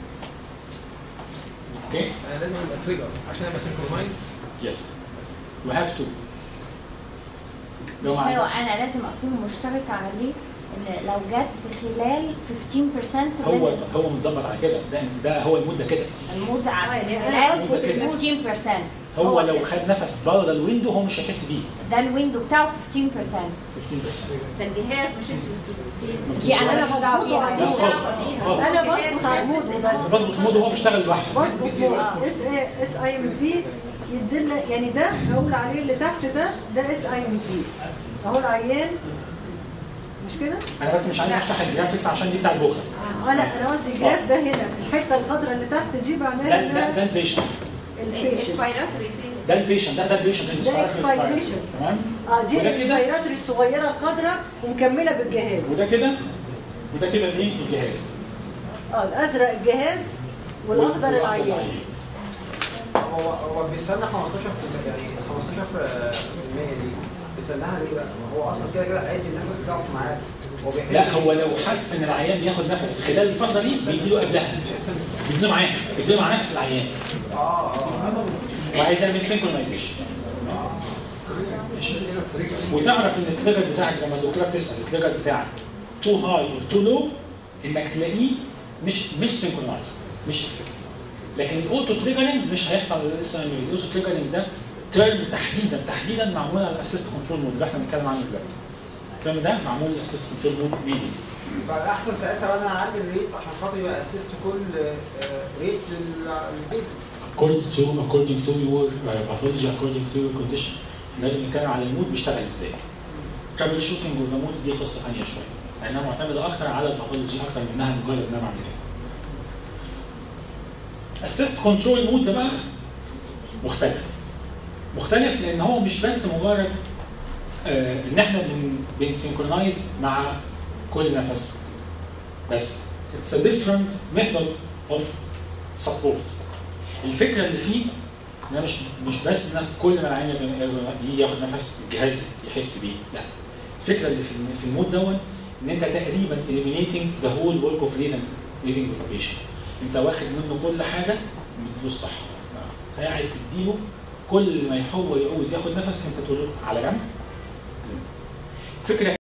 Speaker 5: اوكي
Speaker 7: انا لازم ابقى تريجر عشان ابقى سنكرونايز
Speaker 5: يس you have to لو
Speaker 2: مش
Speaker 5: ما
Speaker 2: هو
Speaker 5: عندكش
Speaker 2: انا لازم اكون مشترك عليه ان لو جت في خلال 15%
Speaker 5: هو
Speaker 2: من
Speaker 5: هو متظبط على كده ده ده هو المده كده
Speaker 2: المدة
Speaker 6: آه،
Speaker 2: على
Speaker 6: يعني
Speaker 2: خلال
Speaker 5: المدة كده.
Speaker 2: 15%
Speaker 5: هو لو خد نفس بره الويندو هو مش هيحس بيه
Speaker 2: ده الويندو بتاعه 15%
Speaker 5: 15%
Speaker 4: ده الجهاز مش انت اللي بتظبطيه
Speaker 2: دي انا
Speaker 6: أنا
Speaker 2: بظبط
Speaker 6: بظبطه
Speaker 2: بيها
Speaker 5: لا خالص خالص
Speaker 6: انا بظبط على المود بس
Speaker 5: بظبط موده وهو بيشتغل لوحده
Speaker 6: بظبط اس اس اي ام في يدينا يعني ده اقول عليه اللي تحت ده ده اس اي ام في اهو العيان مش كده؟
Speaker 5: انا بس مش عايز اشرح الجرافيكس عشان دي بتاعت بكره
Speaker 6: اه لا انا قصدي الجراف ده هنا الحته الخضراء اللي تحت دي
Speaker 5: ده
Speaker 6: معناها
Speaker 5: ده ده
Speaker 6: ده
Speaker 5: البيشنت
Speaker 6: البيشنت
Speaker 4: اكسبيراتوري فيز
Speaker 5: ده البيشنت ده ده البيشنت اللي
Speaker 6: ده
Speaker 5: بيشتغل في
Speaker 6: expiration.
Speaker 5: expiration. تمام
Speaker 6: اه دي
Speaker 5: وده كده
Speaker 6: الاكسبيراتوري الصغيره الخضراء ومكمله بالجهاز
Speaker 5: وده كده وده كده الايه الجهاز
Speaker 6: اه الازرق الجهاز والاخضر العيان
Speaker 9: هو هو بيستنى 15 في يعني 15 في المية دي بيستناها ليه بقى؟ ما هو اصلا كده كده هيدي النفس بتاعه في ميعاد هو بيحس
Speaker 5: لا هو لو حس ان العيان بياخد نفس خلال الفتره دي بيديله قبلها بيديله معاه بيديله مع نفس العيان
Speaker 9: اه اه
Speaker 5: وعايز يعمل سينكرونايزيشن وتعرف ان التريجر بتاعك زي ما الدكتوره بتسال التريجر بتاعك تو هاي اور تو لو انك تلاقيه مش مش سينكرونايز مش افكتيف لكن الاوتو تريجرنج مش هيحصل لسه الاوتو تريجرنج ده ترم تحديدا تحديدا معمول على الاسيست كنترول مود اللي احنا بنتكلم عنه دلوقتي الترم ده معمول الاسيست كنترول مود ليدنج
Speaker 9: فالاحسن ساعتها انا اعلي الريت عشان خاطر يبقى اسيست كل آه، ريت للبيت
Speaker 5: according to according to your uh, pathology according to your condition لازم نتكلم على المود بيشتغل ازاي ترابل شوتنج اوف ذا مودز دي قصه ثانيه شويه لانها معتمده اكتر على الباثولوجي اكتر منها مجرد ان انا بعمل كده اسيست كنترول مود ده بقى مختلف مختلف لان هو مش بس مجرد آه ان احنا بن بنسينكرونايز مع كل نفس بس it's a different method of support الفكره اللي فيه ان انا مش مش بس ان أنا كل ما العين يجي ياخد نفس الجهاز يحس بيه لا الفكره اللي في في المود دون ان انت تقريبا eliminating the whole work of living living with the patient انت واخد منه كل حاجه ومديله الصح قاعد تديله كل ما هو يعوز ياخد نفس انت تقول له على جنب فكره